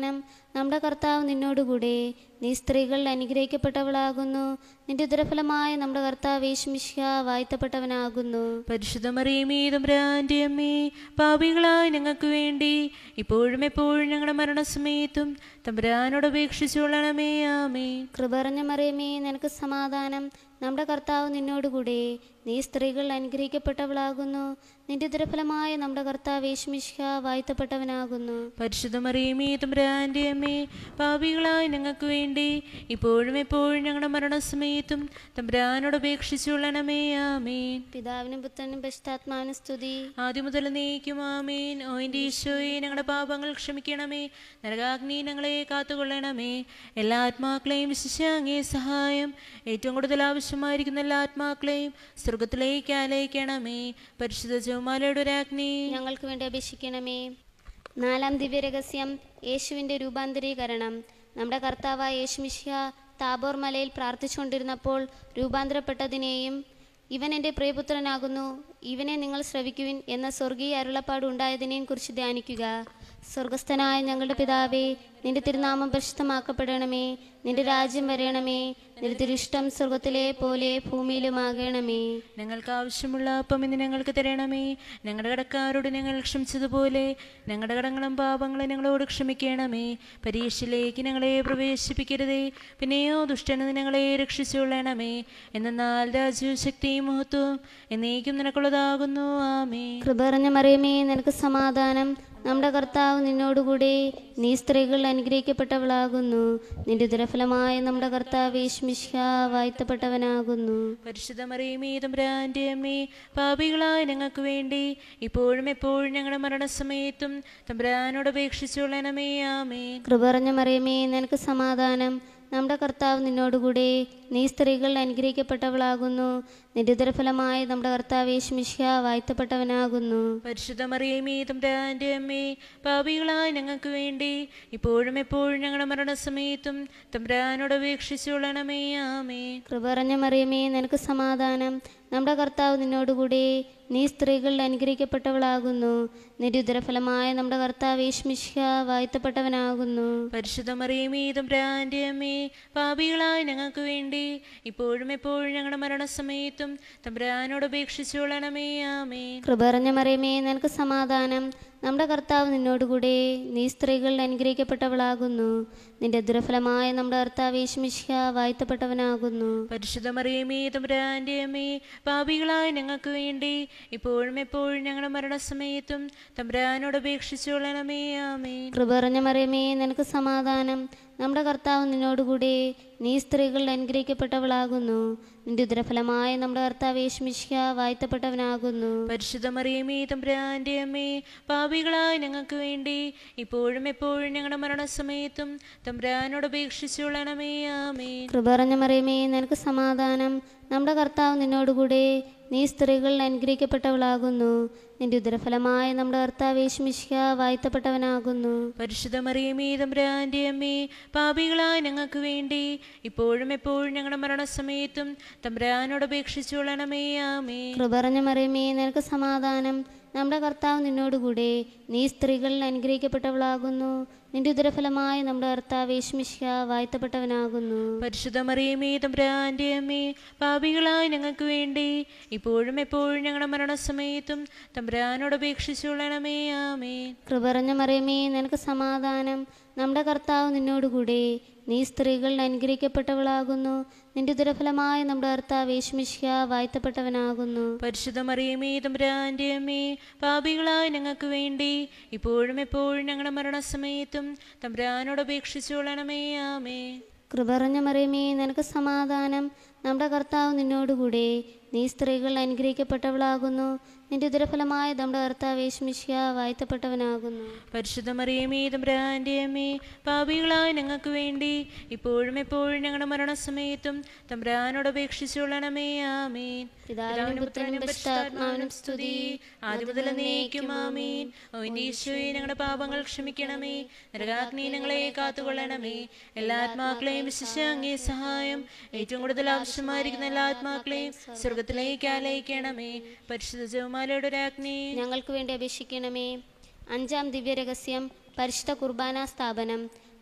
നമ്മുടെ കർത്താവ് നിന്നോടുകൂടെ നീ സ്ത്രീകൾ അനുഗ്രഹിക്കപ്പെട്ടവളാകുന്നു നിന്റെ ഉദരഫലമായ നമ്മുടെ കർത്താവ് യേശുമിഷ്യ വാഴ്ത്തപ്പെട്ടവനാകുന്നു പരിശുദ്ധ മറിയമേ തമ്പുരാന്റെ അമ്മേ പാപികളായ ഞങ്ങൾക്ക് വേണ്ടി ഇപ്പോഴും എപ്പോഴും ഞങ്ങളുടെ മരണസമയത്തും തമ്പുരാനോട് അപേക്ഷിച്ചുകൊള്ളണമേ ആമേ കൃപറഞ്ഞ മറിയമേ നിനക്ക് സമാധാനം നമ്മുടെ കർത്താവ് നിന്നോടുകൂടെ നീ സ്ത്രീകൾ അനുഗ്രഹിക്കപ്പെട്ടവളാകുന്നു നിന്റെ ഉദരഫലമായ നമ്മുടെ കർത്താവ് യേശുമിഷ്യ വാഴ്ത്തപ്പെട്ടവനാകുന്നു പരിശുദ്ധ മറിയമേ തമ്പുരാന്റെ അമ്മേ പാപികളായ ഞങ്ങൾക്ക് വേണ്ടി ഇപ്പോഴും എപ്പോഴും ഞങ്ങളുടെ മരണസമയത്തും തമ്പുരാനോട് അപേക്ഷിച്ചുകൊള്ളണമേ ആമേൻ പിതാവിനും പുത്രനും പശ്ചാത്മാവിനും സ്തുതി ആദ്യം മുതൽ നീക്കും ആമേൻ ഓയിൻ്റെ ഈശോയെ ഞങ്ങളുടെ പാപങ്ങൾ ക്ഷമിക്കണമേ നരകാഗ്നി ഞങ്ങളെ കാത്തുകൊള്ളണമേ എല്ലാ ആത്മാക്കളെയും വിശിച്ചാങ്ങേ സഹായം ഏറ്റവും കൂടുതൽ ആവശ്യമായിരിക്കുന്ന എല്ലാ ആത്മാക്കളെയും സ്വർഗത്തിലേക്ക് ആലയിക്കണമേ പരിശുദ്ധ ജോമാലയുടെ ഒരാഗ്നി ഞങ്ങൾക്ക് വേണ്ടി അപേക്ഷിക്കണമേ നാലാം ദിവ്യരഹസ്യം യേശുവിൻ്റെ രൂപാന്തരീകരണം നമ്മുടെ കർത്താവായ യേശുമിഷ്യ താബോർ മലയിൽ പ്രാർത്ഥിച്ചുകൊണ്ടിരുന്നപ്പോൾ രൂപാന്തരപ്പെട്ടതിനെയും ഇവൻ എൻ്റെ പ്രിയപുത്രനാകുന്നു ഇവനെ നിങ്ങൾ ശ്രവിക്കുവിൻ എന്ന സ്വർഗീയ അരുളപ്പാട് ഉണ്ടായതിനെയും കുറിച്ച് ധ്യാനിക്കുക സ്വർഗസ്ഥനായ ഞങ്ങളുടെ പിതാവേ നിന്റെ തിരുനാമം പരിശുദ്ധമാക്കപ്പെടണമേ നിന്റെ രാജ്യം വരണമേ നിന്റെ തിരുഷ്ടം സ്വർഗത്തിലെ പോലെ ഭൂമിയിലുമാകണമേ ഞങ്ങൾക്ക് ആവശ്യമുള്ള അപ്പം ഇന്ന് ഞങ്ങൾക്ക് തരണമേ ഞങ്ങളുടെ കടക്കാരോട് ഞങ്ങൾ ക്ഷമിച്ചതുപോലെ ഞങ്ങളുടെ കടങ്ങളും പാപങ്ങളും ഞങ്ങളോട് ക്ഷമിക്കണമേ പരീക്ഷയിലേക്ക് ഞങ്ങളെ പ്രവേശിപ്പിക്കരുതേ പിന്നെയോ ദുഷ്ടന് ഞങ്ങളെ രക്ഷിച്ചുകൊള്ളണമേ എന്നാൽ രാജ്യവും ശക്തിയും മഹത്വവും എന്നേക്കും നിനക്കുള്ളതാകുന്നു ആമേ കൃപറിഞ്ഞ മറിയമേ നിനക്ക് സമാധാനം നമ്മുടെ കർത്താവ് നിന്നോടുകൂടെ നീ സ്ത്രീകൾ അനുഗ്രഹിക്കപ്പെട്ടവളാകുന്നു നിന്റെ ഉദരഫലമായ നമ്മുടെ കർത്താവ് യേശുമിഷ്യ വാഴ്ത്തപ്പെട്ടവനാകുന്നു പരിശുദ്ധ മറിയമേ തമ്പുരാന്റെ അമ്മേ പാപികളായ ഞങ്ങൾക്ക് വേണ്ടി ഇപ്പോഴും എപ്പോഴും ഞങ്ങളുടെ മരണസമയത്തും തമ്പുരാനോട് അപേക്ഷിച്ചുകൊള്ളണമേ ആമേ കൃപറിഞ്ഞ മറിയമേ നിനക്ക് സമാധാനം നമ്മുടെ കർത്താവ് നിന്നോടുകൂടെ നീ സ്ത്രീകൾ അനുഗ്രഹിക്കപ്പെട്ടവളാകുന്നു നിന്റെ ഉദരഫലമായ നമ്മുടെ കർത്താവ് യേശുമിഷ്യ വാഴ്ത്തപ്പെട്ടവനാകുന്നു പരിശുദ്ധ മറിയമേ തമ്പുരാന്റെ അമ്മേ പാപികളായ ഞങ്ങൾക്ക് വേണ്ടി ഇപ്പോഴും എപ്പോഴും ഞങ്ങളുടെ മരണസമയത്തും തമ്പുരാനോട് അപേക്ഷിച്ചുകൊള്ളണമേ ആമേ കൃപറിഞ്ഞ മറിയമേ നിനക്ക് സമാധാനം നമ്മുടെ കർത്താവ് നിന്നോടുകൂടെ നീ സ്ത്രീകൾ അനുഗ്രഹിക്കപ്പെട്ടവളാകുന്നു നിന്റെ ഉദരഫലമായ നമ്മുടെ കർത്താവ് യേശുമിഷ്യ വാഴ്ത്തപ്പെട്ടവനാകുന്നു പരിശുദ്ധ മറിയമേ തമ്പുരാന്റെ അമ്മേ പാപികളായ ഞങ്ങൾക്ക് വേണ്ടി ഇപ്പോഴും എപ്പോഴും ഞങ്ങളുടെ മരണസമയത്തും തമ്പുരാനോട് അപേക്ഷിച്ചുകൊള്ളണമേ ആമേ കൃപറിഞ്ഞ മറിയമേ നിനക്ക് സമാധാനം നമ്മുടെ കർത്താവ് നിന്നോടുകൂടെ നീ സ്ത്രീകൾ അനുഗ്രഹിക്കപ്പെട്ടവളാകുന്നു നിന്റെ ദുരഫലമായ നമ്മുടെ കർത്താവ് യേശുമിഷ്യ വാഴ്ത്തപ്പെട്ടവനാകുന്നു പരിശുദ്ധ മറിയമേ തമ്പുരാന്റെ അമ്മേ പാപികളായ ഞങ്ങൾക്ക് വേണ്ടി ഇപ്പോഴും എപ്പോഴും ഞങ്ങളുടെ മരണസമയത്തും തമ്പുരാനോട് അപേക്ഷിച്ചുകൊള്ളണമേ ആമേ കൃപറിഞ്ഞ മറിയമേ നിനക്ക് സമാധാനം നമ്മുടെ കർത്താവ് നിന്നോടുകൂടെ നീ സ്ത്രീകൾ അനുഗ്രഹിക്കപ്പെട്ടവളാകുന്നു നിന്റെ ഉദരഫലമായ നമ്മുടെ കർത്താവ് യേശുമിഷ്യ വാഴ്ത്തപ്പെട്ടവനാകുന്നു പരിശുദ്ധ മറിയമേ തമ്പുരാന്റെ അമ്മേ പാപികളായ ഞങ്ങൾക്ക് വേണ്ടി ഇപ്പോഴും എപ്പോഴും ഞങ്ങളുടെ മരണസമയത്തും തമ്പുരാനോട് അപേക്ഷിച്ചുകൊള്ളണമേ ആമേ കൃപറിഞ്ഞ മറിയമേ നിനക്ക് സമാധാനം നമ്മുടെ കർത്താവ് നിന്നോടുകൂടെ നീ സ്ത്രീകൾ അനുഗ്രഹിക്കപ്പെട്ടവളാകുന്നു നിന്റെ ഉദരഫലമായ നമ്മുടെ കർത്താവ് യേശുമിഷ്യ വാഴ്ത്തപ്പെട്ടവനാകുന്നു പരിശുദ്ധ മറിയമേ തമ്പുരാന്റെ അമ്മേ പാപികളായ ഞങ്ങൾക്ക് വേണ്ടി ഇപ്പോഴും എപ്പോഴും ഞങ്ങളുടെ മരണസമയത്തും തമ്പുരാനോട് അപേക്ഷിച്ചുകൊള്ളണമേ ആമേ കൃപറിഞ്ഞ മറിയമേ നിനക്ക് സമാധാനം നമ്മുടെ കർത്താവ് നിന്നോടുകൂടെ നീ സ്ത്രീകൾ അനുഗ്രഹിക്കപ്പെട്ടവളാകുന്നു നിന്റെ ഉദരഫലമായ നമ്മുടെ കർത്താവ് യേശുമിഷ്യ വാഴ്ത്തപ്പെട്ടവനാകുന്നു പരിശുദ്ധ മറിയമേ തമ്പുരാന്റെ അമ്മേ പാപികളായ ഞങ്ങൾക്ക് വേണ്ടി ഇപ്പോഴും എപ്പോഴും ഞങ്ങളുടെ മരണസമയത്തും തമ്പുരാനോട് അപേക്ഷിച്ചുകൊള്ളണമേ ആമേ കൃപറിഞ്ഞ മറിയമേ നിനക്ക് സമാധാനം നമ്മുടെ കർത്താവ് നിന്നോടുകൂടെ നീ സ്ത്രീകൾ അനുഗ്രഹിക്കപ്പെട്ടവളാകുന്നു നിന്റെ ഉദരഫലമായ നമ്മുടെ കർത്താവ് യേശുമിഷ്യ വാഴ്ത്തപ്പെട്ടവനാകുന്നു പരിശുദ്ധ മറിയമേ തമ്പുരാന്റെ അമ്മേ പാപികളായ ഞങ്ങൾക്ക് വേണ്ടി ഇപ്പോഴും എപ്പോഴും ഞങ്ങളുടെ മരണസമയത്തും തമ്പുരാനോട് അപേക്ഷിച്ചുകൊള്ളണമേ ആമേ കൃപറിഞ്ഞ മറിയമേ നിനക്ക് സമാധാനം നമ്മുടെ കർത്താവ് നിന്നോടുകൂടെ നീ സ്ത്രീകൾ അനുഗ്രഹിക്കപ്പെട്ടവളാകുന്നു നിന്റെ ഉദരഫലമായ നമ്മുടെ കർത്താവ് യേശുമിഷ്യ വാഴ്ത്തപ്പെട്ടവനാകുന്നു പരിശുദ്ധ മറിയമേ തമ്പുരാന്റെ അമ്മേ പാപികളായ ഞങ്ങൾക്ക് വേണ്ടി ഇപ്പോഴും എപ്പോഴും ഞങ്ങളുടെ മരണസമയത്തും തമ്പുരാനോട് അപേക്ഷിച്ചുകൊള്ളണമേ ആമേൻ പിതാവിനും പുത്രനും പരിശുദ്ധാത്മാവിനും സ്തുതി ആദ്യം മുതൽ നീക്കും ആമീൻ ഓ എൻ്റെ ഈശോയെ ഞങ്ങളുടെ പാപങ്ങൾ ക്ഷമിക്കണമേ നരകാഗ്നി ഞങ്ങളെ കാത്തുകൊള്ളണമേ എല്ലാ ആത്മാക്കളെയും വിശിഷ്ട അങ്ങേ സഹായം ഏറ്റവും കൂടുതൽ ആവശ്യമായിരിക്കുന്ന എല്ലാ ആത്മാക്കളെയും സ്വർഗത്തിലേക്ക് ആലയിക്കണമേ പരിശുദ്ധ ജവമാലയുടെ ഒരു അഗ്നി ഞങ്ങൾക്ക് വേണ്ടി അപേക്ഷിക്കണമേ അഞ്ചാം ദിവ്യരഹസ്യം പരിശുദ്ധ കുർബാന സ്ഥാപനം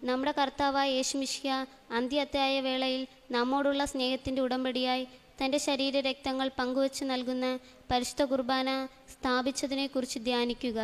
നമ്മുടെ കർത്താവായ യേശുമിഷ്യ അന്ത്യത്തായ വേളയിൽ നമ്മോടുള്ള സ്നേഹത്തിൻ്റെ ഉടമ്പടിയായി തൻ്റെ ശരീര രക്തങ്ങൾ പങ്കുവച്ച് നൽകുന്ന പരിശുദ്ധ കുർബാന സ്ഥാപിച്ചതിനെക്കുറിച്ച് ധ്യാനിക്കുക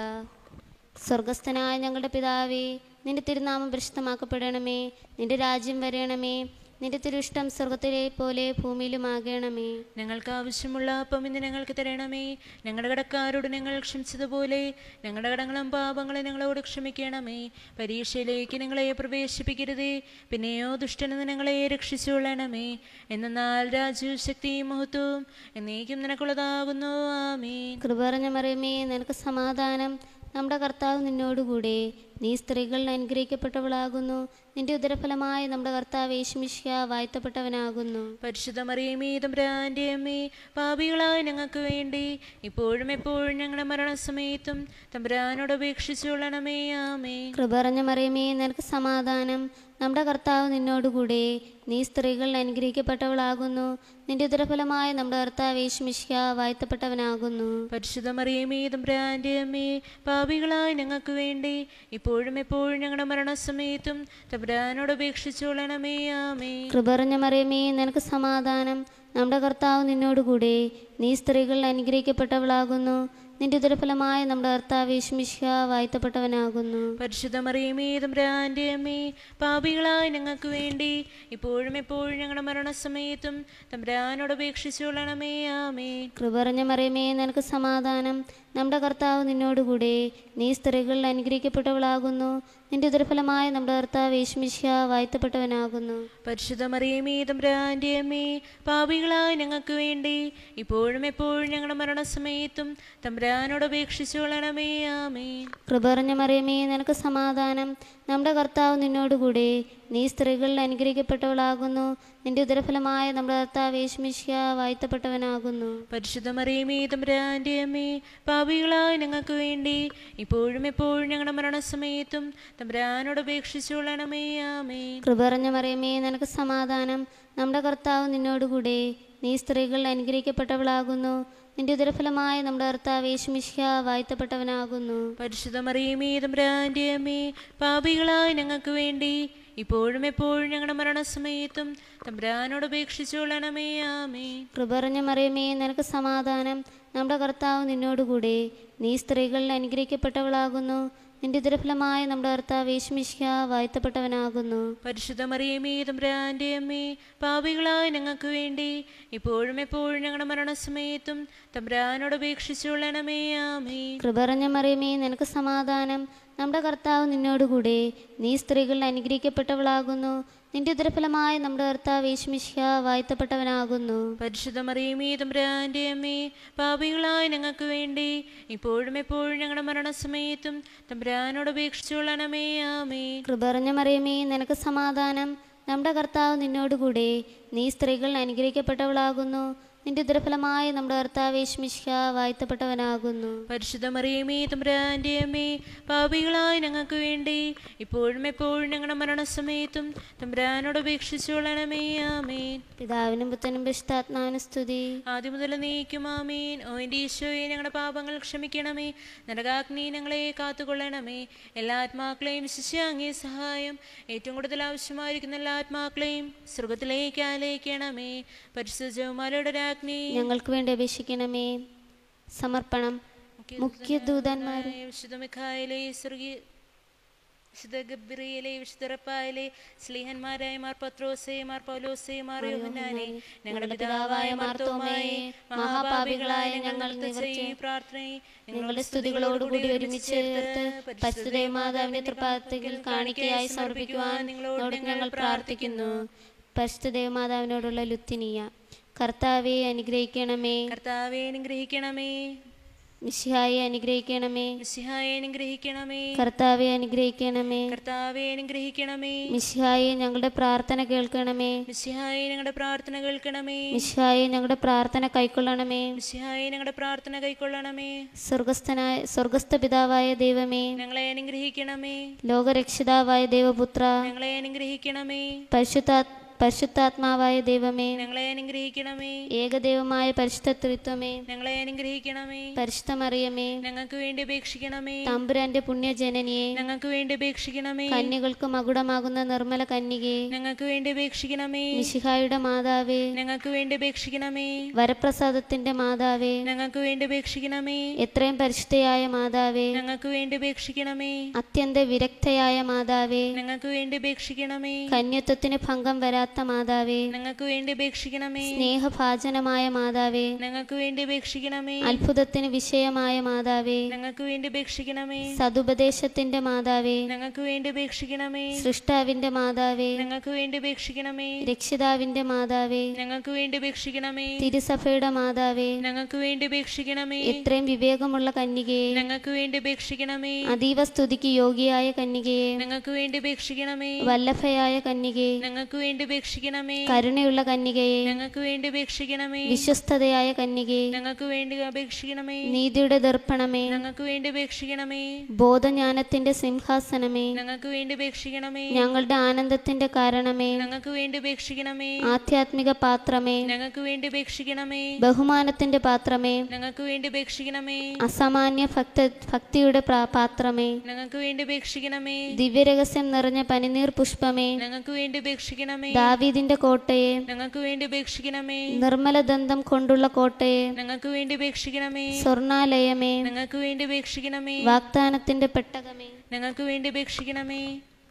സ്വർഗസ്ഥനായ ഞങ്ങളുടെ പിതാവേ നിന്റെ തിരുനാമം പ്രശസ്തമാക്കപ്പെടണമേ നിന്റെ രാജ്യം വരണമേ നിന്റെ തിരുഷ്ടം സ്വർഗത്തിലെ പോലെ ഭൂമിയിലുമാകണമേ ഞങ്ങൾക്ക് ആവശ്യമുള്ള അപ്പം ഇന്ന് ഞങ്ങൾക്ക് തരണമേ ഞങ്ങളുടെ കടക്കാരോട് ഞങ്ങൾ ക്ഷമിച്ചതുപോലെ ഞങ്ങളുടെ കടങ്ങളും പാപങ്ങളും ഞങ്ങളോട് ക്ഷമിക്കണമേ പരീക്ഷയിലേക്ക് ഞങ്ങളെ പ്രവേശിപ്പിക്കരുതേ പിന്നെയോ ദുഷ്ടനെന്ന് ഞങ്ങളെ രക്ഷിച്ചുകൊള്ളണമേ എന്നാൽ രാജ്യവും ശക്തിയും മഹത്വവും എന്നേക്കും നിനക്കുള്ളതാകുന്നു ആമീൻ കൃപറഞ്ഞ മറിയമേ നിനക്ക് സമാധാനം നമ്മുടെ കർത്താവ് നിന്നോടുകൂടെ നീ സ്ത്രീകളിൽ അനുഗ്രഹിക്കപ്പെട്ടവളാകുന്നു നിന്റെ ഉദരഫലമായ നമ്മുടെ കർത്താവ് യേശുമിഷ്യ വാഴ്ത്തപ്പെട്ടവനാകുന്നു പരിശുദ്ധ മറിയമേ തമ്പുരാൻ്റെ അമ്മേ പാപികളായ ഞങ്ങൾക്ക് വേണ്ടി ഇപ്പോഴും എപ്പോഴും ഞങ്ങളുടെ മരണസമയത്തും തമ്പുരാനോട് അപേക്ഷിച്ചുകൊള്ളണമേ ആമേ കൃപറഞ്ഞ മറിയമേ നിനക്ക് സമാധാനം നമ്മുടെ കർത്താവ് നിന്നോടുകൂടെ നീ സ്ത്രീകളിൽ അനുഗ്രഹിക്കപ്പെട്ടവളാകുന്നു നിന്റെ ഉദരഫലമായ നമ്മുടെ കർത്താവ് യേശുമിഷ്യ വാഴ്ത്തപ്പെട്ടവനാകുന്നു പരിശുദ്ധ മറിയമേ തമ്പുരാൻ്റെ അമ്മേ പാപികളായ ഞങ്ങൾക്ക് വേണ്ടി ഇപ്പോഴും എപ്പോഴും ഞങ്ങളുടെ മരണസമയത്തും തമ്പുരാനോട് അപേക്ഷിച്ചുകൊള്ളണമേ ആമേ കൃപറഞ്ഞ മറിയമേ നിനക്ക് സമാധാനം നമ്മുടെ കർത്താവ് നിന്നോടുകൂടെ നീ സ്ത്രീകളിൽ അനുഗ്രഹിക്കപ്പെട്ടവളാകുന്നു നിന്റെ ഉദരഫലമായ നമ്മുടെ കർത്താവ് യേശുമിഷ്യ വാഴ്ത്തപ്പെട്ടവനാകുന്നു പരിശുദ്ധ മറിയമേ തമ്പുരാൻ്റെ അമ്മേ പാപികളായ ഞങ്ങൾക്ക് വേണ്ടി ഇപ്പോഴും എപ്പോഴും ഞങ്ങളുടെ മരണസമയത്തും തമ്പുരാനോട് അപേക്ഷിച്ചുകൊള്ളണമേ ആമേ കൃപറഞ്ഞ മറിയമേ നിനക്ക് സമാധാനം നമ്മുടെ കർത്താവ് നിന്നോടുകൂടെ നീ സ്ത്രീകളിൽ അനുഗ്രഹിക്കപ്പെട്ടവളാകുന്നു നിന്റെ ഉദരഫലമായ നമ്മുടെ കർത്താവ് യേശുമിഷ്യ വാഴ്ത്തപ്പെട്ടവനാകുന്നു പരിശുദ്ധ മറിയമേ തമ്പുരാൻ്റെ അമ്മേ പാപികളായ ഞങ്ങൾക്ക് വേണ്ടി ഇപ്പോഴും എപ്പോഴും ഞങ്ങളുടെ മരണസമയത്തും തമ്പുരാനോട് അപേക്ഷിച്ചുകൊള്ളണമേ ആമേ കൃപറഞ്ഞ മറിയമേ നിനക്ക് സമാധാനം നമ്മുടെ കർത്താവ് നിന്നോടുകൂടെ നീ സ്ത്രീകളിൽ അനുഗ്രഹിക്കപ്പെട്ടവളാകുന്നു നിന്റെ ഉദരഫലമായ നമ്മുടെ കർത്താവ് യേശുമിഷ്യ വാഴ്ത്തപ്പെട്ടവനാകുന്നു പരിശുദ്ധ മറിയമേ തമ്പുരാൻ്റെ അമ്മേ പാപികളായ ഞങ്ങൾക്ക് വേണ്ടി ഇപ്പോഴും എപ്പോഴും ഞങ്ങളുടെ മരണസമയത്തും തമ്പുരാനോട് അപേക്ഷിച്ചുകൊള്ളണമേ ആമേ കൃപറഞ്ഞ മറിയമേ നിനക്ക് സമാധാനം നമ്മുടെ കർത്താവ് നിന്നോടുകൂടെ നീ സ്ത്രീകളിൽ അനുഗ്രഹിക്കപ്പെട്ടവളാകുന്നു നിന്റെ ഉദരഫലമായ നമ്മുടെ കർത്താവ് യേശുമിഷ്യ വാഴ്ത്തപ്പെട്ടവനാകുന്നു പരിശുദ്ധ മറിയമേ തമ്പുരാൻ്റെ അമ്മേ പാപികളായ ഞങ്ങൾക്ക് വേണ്ടി ഇപ്പോഴും എപ്പോഴും ഞങ്ങളുടെ മരണസമയത്തും തമ്പുരാനോട് അപേക്ഷിച്ചുകൊള്ളണമേ ആമേ കൃപറഞ്ഞ മറിയമേ നിനക്ക് സമാധാനം നമ്മുടെ കർത്താവ് നിന്നോടുകൂടെ നീ സ്ത്രീകളിൽ അനുഗ്രഹിക്കപ്പെട്ടവളാകുന്നു നിന്റെ ഉദരഫലമായ നമ്മുടെ കർത്താവ് യേശുമിഷ്യ വാഴ്ത്തപ്പെട്ടവനാകുന്നു പരിശുദ്ധ മറിയമേ തമ്പുരാൻ്റെ അമ്മേ പാപികളായ ഞങ്ങൾക്ക് വേണ്ടി ഇപ്പോഴും എപ്പോഴും ഞങ്ങളുടെ മരണസമയത്തും തമ്പുരാനോട് അപേക്ഷിച്ചുകൊള്ളണമേ ആമേ കൃപറഞ്ഞ മറിയമേ നിനക്ക് സമാധാനം നമ്മുടെ കർത്താവ് നിന്നോടുകൂടെ നീ സ്ത്രീകളിൽ അനുഗ്രഹിക്കപ്പെട്ടവളാകുന്നു നിന്റെ ഉദരഫലമായ നമ്മുടെ കർത്താവ് യേശുമിഷ്യ വാഴ്ത്തപ്പെട്ടവനാകുന്നു പരിശുദ്ധ മറിയമേ തമ്പുരാൻ്റെ അമ്മേ പാപികളായ ഞങ്ങൾക്ക് വേണ്ടി ഇപ്പോഴും എപ്പോഴും ഞങ്ങളുടെ മരണസമയത്തും തമ്പുരാനോട് അപേക്ഷിച്ചുകൊള്ളണമേ ആമേ കൃപറഞ്ഞ മറിയമേ നിനക്ക് സമാധാനം നമ്മുടെ കർത്താവ് നിന്നോടുകൂടെ നീ സ്ത്രീകളിൽ അനുഗ്രഹിക്കപ്പെട്ടവളാകുന്നു നിന്റെ ഉദരഫലമായ നമ്മുടെ കർത്താവ് യേശുമിഷ്യ വാഴ്ത്തപ്പെട്ടവനാകുന്നു പരിശുദ്ധ മറിയമേ തമ്പുരാൻ്റെ അമ്മേ പാപികളായ ഞങ്ങൾക്ക് വേണ്ടി ഇപ്പോഴും എപ്പോഴും ഞങ്ങളുടെ മരണസമയത്തും തമ്പുരാനോട് അപേക്ഷിച്ചുകൊള്ളണമേ ആമേൻ പിതാവിനും പുത്തനും പരിശുദ്ധാത്മാവിനും സ്തുതി ആദ്യം മുതൽ നീക്കും ആമീൻ ഓ എൻ്റെ ഈശോയെ ഞങ്ങളുടെ പാപങ്ങൾ ക്ഷമിക്കണമേ നരകാഗ്നി ഞങ്ങളെ കാത്തുകൊള്ളണമേ എല്ലാ ആത്മാക്കളെയും ശിഷ്യാങ്ങിയ സഹായം ഏറ്റവും കൂടുതൽ ആവശ്യമായിരിക്കുന്ന എല്ലാ ആത്മാക്കളെയും സ്വർഗത്തിലേക്ക് ആലയിക്കണമേ പരിശുദ്ധ ജവമാലയുടെ രാജ്ഞി ഞങ്ങൾക്ക് വേണ്ടി അപേക്ഷിക്കണമേ സമർപ്പണം മുഖ്യ ദൂതന്മാർ വിശുദ്ധ മിഖായിലെ സ്വർഗീയ വിശുദ്ധ ഗബ്രിയിലെ വിശുദ്ധ റപ്പായിലെ സ്ലീഹന്മാരായ മാർ പത്രോസേ മാർ പൗലോസേ മാർ യോഹന്നാനെ ഞങ്ങളുടെ പിതാവായ മാർത്തോമായെ മഹാപാപികളായ ഞങ്ങൾ നിവർത്തി പ്രാർത്ഥനയെ നിങ്ങളുടെ സ്തുതികളോടുകൂടി ഒരുമിച്ച് ചേർത്ത് പരിശുദ്ധ മാതാവിന്റെ തൃപ്പാദത്തിൽ കാണിക്കയായി സമർപ്പിക്കുവാൻ നിങ്ങളോട് ഞങ്ങൾ പ്രാർത്ഥിക്കുന്നു പരിശുദ്ധ ദേവമാതാവിനോടുള്ള ലുത്തിനിയ കർത്താവെ അനുഗ്രഹിക്കണമേ കർത്താവെ അനുഗ്രഹിക്കണമേ മിശിഹായെ അനുഗ്രഹിക്കണമേ മിശിഹായെ അനുഗ്രഹിക്കണമേ കർത്താവെ അനുഗ്രഹിക്കണമേ കർത്താവെ അനുഗ്രഹിക്കണമേ മിശിഹായെ ഞങ്ങളുടെ പ്രാർത്ഥന കേൾക്കണമേ മിശിഹായെ ഞങ്ങളുടെ പ്രാർത്ഥന കേൾക്കണമേ മിശിഹായെ ഞങ്ങളുടെ പ്രാർത്ഥന കൈക്കൊള്ളണമേ മിശിഹായെ ഞങ്ങളുടെ പ്രാർത്ഥന കൈക്കൊള്ളണമേ സ്വർഗസ്ഥനായ സ്വർഗസ്ഥ പിതാവായ ദൈവമേ ഞങ്ങളെ അനുഗ്രഹിക്കണമേ ലോകരക്ഷിതാവായ ദേവപുത്ര ഞങ്ങളെ അനുഗ്രഹിക്കണമേ പരിശുദ്ധാ പരിശുദ്ധാത്മാവായ ദൈവമേ ഞങ്ങളെ അനുഗ്രഹിക്കണമേ ഏകദൈവമായ പരിശുദ്ധ ത്രിത്വമേ ഞങ്ങളെ അനുഗ്രഹിക്കണമേ പരിശുദ്ധമറിയമേ ഞങ്ങൾക്ക് വേണ്ടി അപേക്ഷിക്കണമേ തമ്പുരാന്റെ പുണ്യജനനിയെ ഞങ്ങൾക്ക് വേണ്ടി അപേക്ഷിക്കണമേ കന്യകൾക്ക് മകുടമാകുന്ന നിർമ്മല കന്യകയെ ഞങ്ങൾക്ക് വേണ്ടി അപേക്ഷിക്കണമേ മിശിഹായുടെ മാതാവേ ഞങ്ങൾക്ക് വേണ്ടി അപേക്ഷിക്കണമേ വരപ്രസാദത്തിന്റെ മാതാവേ ഞങ്ങൾക്ക് വേണ്ടി അപേക്ഷിക്കണമേ എത്രയും പരിശുദ്ധയായ മാതാവേ ഞങ്ങൾക്ക് വേണ്ടി അപേക്ഷിക്കണമേ അത്യന്ത വിരക്തയായ മാതാവേ ഞങ്ങൾക്ക് വേണ്ടി അപേക്ഷിക്കണമേ കന്യത്വത്തിന് ഭംഗം വരാത്ത മാതാവേ ഞങ്ങൾക്ക് വേണ്ടി അപേക്ഷിക്കണമേ സ്നേഹഭാജനമായ മാതാവേ ഞങ്ങൾക്ക് വേണ്ടി അപേക്ഷിക്കണമേ അത്ഭുതത്തിന് വിഷയമായ മാതാവേ ഞങ്ങൾക്ക് വേണ്ടി അപേക്ഷിക്കണമേ സതുപദേശത്തിന്റെ മാതാവേ ഞങ്ങൾക്ക് വേണ്ടി അപേക്ഷിക്കണമേ സൃഷ്ടാവിന്റെ മാതാവേ ഞങ്ങൾക്ക് വേണ്ടി അപേക്ഷിക്കണമേ രക്ഷിതാവിന്റെ മാതാവേ ഞങ്ങൾക്ക് വേണ്ടി അപേക്ഷിക്കണമേ തിരുസഭയുടെ മാതാവേ ഞങ്ങൾക്ക് വേണ്ടി അപേക്ഷിക്കണമേ എത്രയും വിവേകമുള്ള കന്യകയെ ഞങ്ങൾക്ക് വേണ്ടി അപേക്ഷിക്കണമേ അതീവ സ്തുതിക്ക് യോഗിയായ കന്യകയെ ഞങ്ങൾക്ക് വേണ്ടി അപേക്ഷിക്കണമേ വല്ലഭയായ കന്യകയെ ഞങ്ങൾക്ക് വേണ്ടി അപേക്ഷിക്കണമേ കരുണയുള്ള കന്യകയെ ഞങ്ങൾക്ക് വേണ്ടി അപേക്ഷിക്കണമേ വിശ്വസ്തതയായ കന്യകയെ ഞങ്ങൾക്ക് വേണ്ടി അപേക്ഷിക്കണമേ നീതിയുടെ ദർപ്പണമേ ഞങ്ങൾക്ക് വേണ്ടി അപേക്ഷിക്കണമേ ബോധജ്ഞാനത്തിന്റെ സിംഹാസനമേ ഞങ്ങൾക്ക് വേണ്ടി അപേക്ഷിക്കണമേ ഞങ്ങളുടെ ആനന്ദത്തിന്റെ കാരണമേ ഞങ്ങൾക്ക് വേണ്ടി അപേക്ഷിക്കണമേ ആധ്യാത്മിക പാത്രമേ ഞങ്ങൾക്ക് വേണ്ടി അപേക്ഷിക്കണമേ ബഹുമാനത്തിന്റെ പാത്രമേ ഞങ്ങൾക്ക് വേണ്ടി അപേക്ഷിക്കണമേ അസാമാന്യ ഭക്ത ഭക്തിയുടെ പ്രാ- പാത്രമേ ഞങ്ങൾക്ക് വേണ്ടി അപേക്ഷിക്കണമേ ദിവ്യരഹസ്യം നിറഞ്ഞ പനിനീർ പുഷ്പമേ ഞങ്ങൾക്ക് വേണ്ടി അപേക്ഷിക്കണമേ ദാവീദിന്റെ കോട്ടയെ ഞങ്ങൾക്ക് വേണ്ടി അപേക്ഷിക്കണമേ നിർമ്മല ദന്തം കൊണ്ടുള്ള കോട്ടയെ ഞങ്ങൾക്ക് വേണ്ടി അപേക്ഷിക്കണമേ സ്വർണാലയമേ ഞങ്ങൾക്ക് വേണ്ടി അപേക്ഷിക്കണമേ വാഗ്ദാനത്തിന്റെ പെട്ടകമേ ഞങ്ങൾക്ക് വേണ്ടി അപേക്ഷിക്കണമേ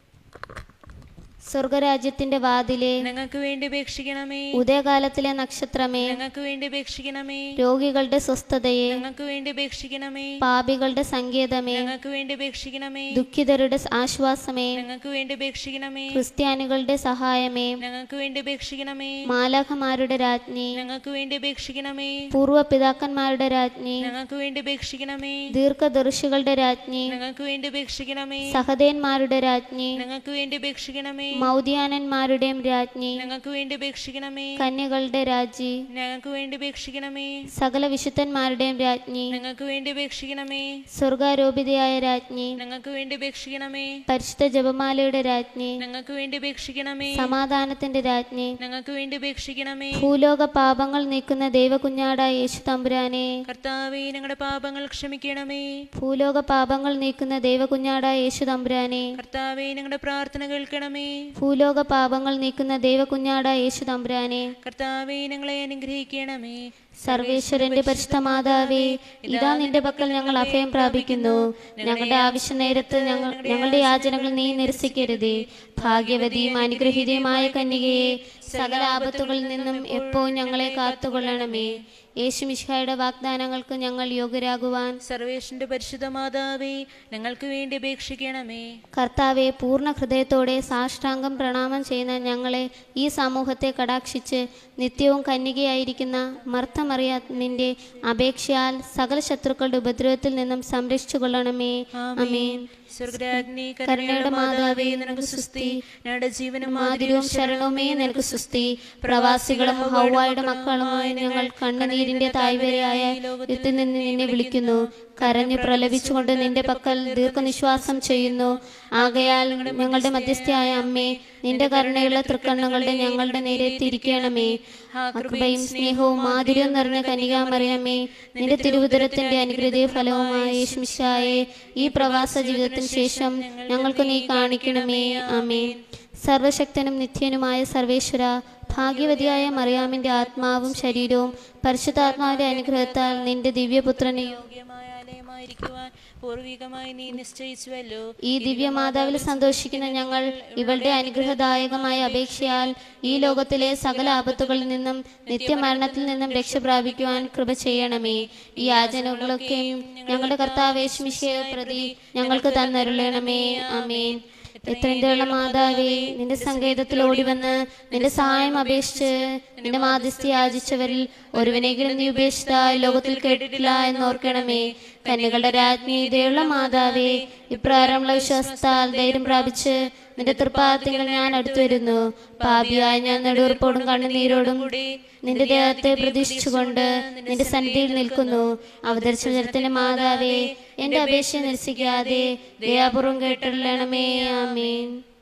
സ്വർഗരാജ്യത്തിന്റെ വാതിലെ ഞങ്ങൾക്ക് വേണ്ടി അപേക്ഷിക്കണമേ ഉദയകാലത്തിലെ നക്ഷത്രമേ ഞങ്ങൾക്ക് വേണ്ടി അപേക്ഷിക്കണമേ രോഗികളുടെ സ്വസ്ഥതയെ ഞങ്ങൾക്ക് വേണ്ടി അപേക്ഷിക്കണമേ പാപികളുടെ സങ്കേതമേ ഞങ്ങൾക്ക് വേണ്ടി അപേക്ഷിക്കണമേ ദുഃഖിതരുടെ ആശ്വാസമേ ഞങ്ങൾക്ക് വേണ്ടി അപേക്ഷിക്കണമേ ക്രിസ്ത്യാനികളുടെ സഹായമേ ഞങ്ങൾക്ക് വേണ്ടി അപേക്ഷിക്കണമേ മാലാഖമാരുടെ രാജ്ഞി ഞങ്ങൾക്ക് വേണ്ടി അപേക്ഷിക്കണമേ പൂർവ്വ പിതാക്കന്മാരുടെ രാജ്ഞി ഞങ്ങൾക്ക് വേണ്ടി അപേക്ഷിക്കണമേ ദീർഘദർശികളുടെ രാജ്ഞി ഞങ്ങൾക്ക് വേണ്ടി അപേക്ഷിക്കണമേ സഹദേന്മാരുടെ രാജ്ഞി ഞങ്ങൾക്ക് വേണ്ടി അപേക്ഷിക്കണമേ മൗദ്യാനന്മാരുടെയും രാജ്ഞി ഞങ്ങൾക്ക് വേണ്ടി അപേക്ഷിക്കണമേ കന്യകളുടെ രാജ്ഞി ഞങ്ങൾക്ക് വേണ്ടി അപേക്ഷിക്കണമേ സകല വിശുദ്ധന്മാരുടെയും രാജ്ഞി ഞങ്ങൾക്ക് വേണ്ടി അപേക്ഷിക്കണമേ സ്വർഗാരോപിതയായ രാജ്ഞി ഞങ്ങൾക്ക് വേണ്ടി അപേക്ഷിക്കണമേ പരിശുദ്ധ ജപമാലയുടെ രാജ്ഞി ഞങ്ങൾക്ക് വേണ്ടി അപേക്ഷിക്കണമേ സമാധാനത്തിന്റെ രാജ്ഞി ഞങ്ങൾക്ക് വേണ്ടി അപേക്ഷിക്കണമേ ഭൂലോക പാപങ്ങൾ നീക്കുന്ന ദൈവകുഞ്ഞാടായ യേശു തമ്പുരാനെ കർത്താവേ ഞങ്ങളുടെ പാപങ്ങൾ ക്ഷമിക്കണമേ ഭൂലോക പാപങ്ങൾ നീക്കുന്ന ദൈവകുഞ്ഞാടായ യേശു തമ്പുരാനെ കർത്താവേ ഞങ്ങളുടെ പ്രാർത്ഥന കേൾക്കണമേ ഭൂലോക പാപങ്ങൾ നീക്കുന്ന ദൈവകുഞ്ഞാടായ യേശു തമ്പുരാനെ കർത്താവേ ഞങ്ങളെ അനുഗ്രഹിക്കണമേ സർവേശ്വരന്റെ പരിശുദ്ധ മാതാവേ ഇതാ നിന്റെ പക്കൽ ഞങ്ങൾ അഭയം പ്രാപിക്കുന്നു ഞങ്ങളുടെ ആവശ്യ നേരത്ത് ഞങ്ങൾ ഞങ്ങളുടെ യാചനകൾ നീ നിരസിക്കരുതേ ഭാഗ്യവതിയും അനുഗ്രഹീതയുമായ കന്യകയെ സകല ആപത്തുകളിൽ നിന്നും എപ്പോഴും ഞങ്ങളെ കാത്തുകൊള്ളണമേ യേശു മിശിഹായുടെ വാഗ്ദാനങ്ങൾക്ക് ഞങ്ങൾ യോഗ്യരാകുവാൻ സർവേഷന്റെ പരിശുദ്ധ മാതാവേ ഞങ്ങൾക്ക് വേണ്ടി അപേക്ഷിക്കണമേ കർത്താവെ പൂർണ്ണ ഹൃദയത്തോടെ സാഷ്ടാംഗം പ്രണാമം ചെയ്യുന്ന ഞങ്ങളെ ഈ സമൂഹത്തെ കടാക്ഷിച്ച് നിത്യവും കന്യകയായിരിക്കുന്ന മർത്തമറിയാമിന്റെ അപേക്ഷയാൽ സകല ശത്രുക്കളുടെ ഉപദ്രവത്തിൽ നിന്നും സംരക്ഷിച്ചു കൊള്ളണമേ അമേൻ സ്വർഗരാജ്ഞി കരുണയുടെ മാതാവേ നിനക്ക് സുസ്തി ഞങ്ങളുടെ ജീവനും മാതിരിയും ശരണവുമേ നിനക്ക് സുസ്തി പ്രവാസികളും ഹൗവായുടെ മക്കളുമായ ഞങ്ങൾ കണ്ണുനീരിന്റെ തായ്വരയായ എത്തിൽ നിന്ന് നിന്നെ വിളിക്കുന്നു കരഞ്ഞു പ്രലപിച്ചുകൊണ്ട് നിന്റെ പക്കൽ ദീർഘനിശ്വാസം ചെയ്യുന്നു ആകയാൽ ഞങ്ങളുടെ മധ്യസ്ഥയായ അമ്മേ നിന്റെ കരുണയുള്ള തൃക്കണ്ണുകളുടെ ഞങ്ങളുടെ നേരെ തിരിക്കണമേ കൃപയും സ്നേഹവും മാധുര്യവും നിറഞ്ഞ കനികാമറിയമേ നിന്റെ തിരുവുദരത്തിന്റെ അനുഗ്രഹീയ ഫലവുമായ യേശുമിശായെ ഈ പ്രവാസ ജീവിതത്തിന് ശേഷം ഞങ്ങൾക്ക് നീ കാണിക്കണമേ ആമേ സർവശക്തനും നിത്യനുമായ സർവേശ്വര ഭാഗ്യവതിയായ മറിയാമിന്റെ ആത്മാവും ശരീരവും പരിശുദ്ധാത്മാവിന്റെ അനുഗ്രഹത്താൽ നിന്റെ ദിവ്യപുത്രനെ യോഗ്യമായ ആലയമായിരിക്കുവാൻ പൂർവികമായി നീ നിശ്ചയിച്ചുവല്ലോ ഈ ദിവ്യമാതാവിൽ സന്തോഷിക്കുന്ന ഞങ്ങൾ ഇവളുടെ അനുഗ്രഹദായകമായ അപേക്ഷയാൽ ഈ ലോകത്തിലെ സകല ആപത്തുകളിൽ നിന്നും നിത്യമരണത്തിൽ നിന്നും രക്ഷ പ്രാപിക്കുവാൻ കൃപ ചെയ്യണമേ ഈ യാചനകളൊക്കെയും ഞങ്ങളുടെ കർത്താവേശ്മിഷയെ പ്രതി ഞങ്ങൾക്ക് തന്നരുളണമേ ആമേൻ എത്രയുള്ള മാതാവേ നിന്റെ സങ്കേതത്തിൽ ഓടി വന്ന് നിന്റെ സഹായം അപേക്ഷിച്ച് നിന്റെ മാധ്യസ്ഥ യാചിച്ചവരിൽ ഒരുവനെങ്കിലും നീ ഉപേക്ഷിച്ചതായി ലോകത്തിൽ കേട്ടിട്ടില്ല എന്ന് ഓർക്കണമേ കന്യകളുടെ രാജ്ഞി ഇതയുള്ള മാതാവേ ഇപ്രകാരമുള്ള വിശ്വാസത്താൽ ധൈര്യം പ്രാപിച്ച് നിന്റെ തൃപ്പാദത്തിൽ ഞാൻ അടുത്തു വരുന്നു പാപിയായ ഞാൻ നെടുവർപ്പോടും കണ്ണുനീരോടും നിന്റെ ദേഹത്തെ പ്രതീക്ഷിച്ചുകൊണ്ട് നിന്റെ സന്നിധിയിൽ നിൽക്കുന്നു അവതരിച്ച ജലത്തിന്റെ മാതാവേ എന്റെ അപേക്ഷ നിരസിക്കാതെ ദയാപൂർവം കേട്ടുള്ളണമേ ആമേൻ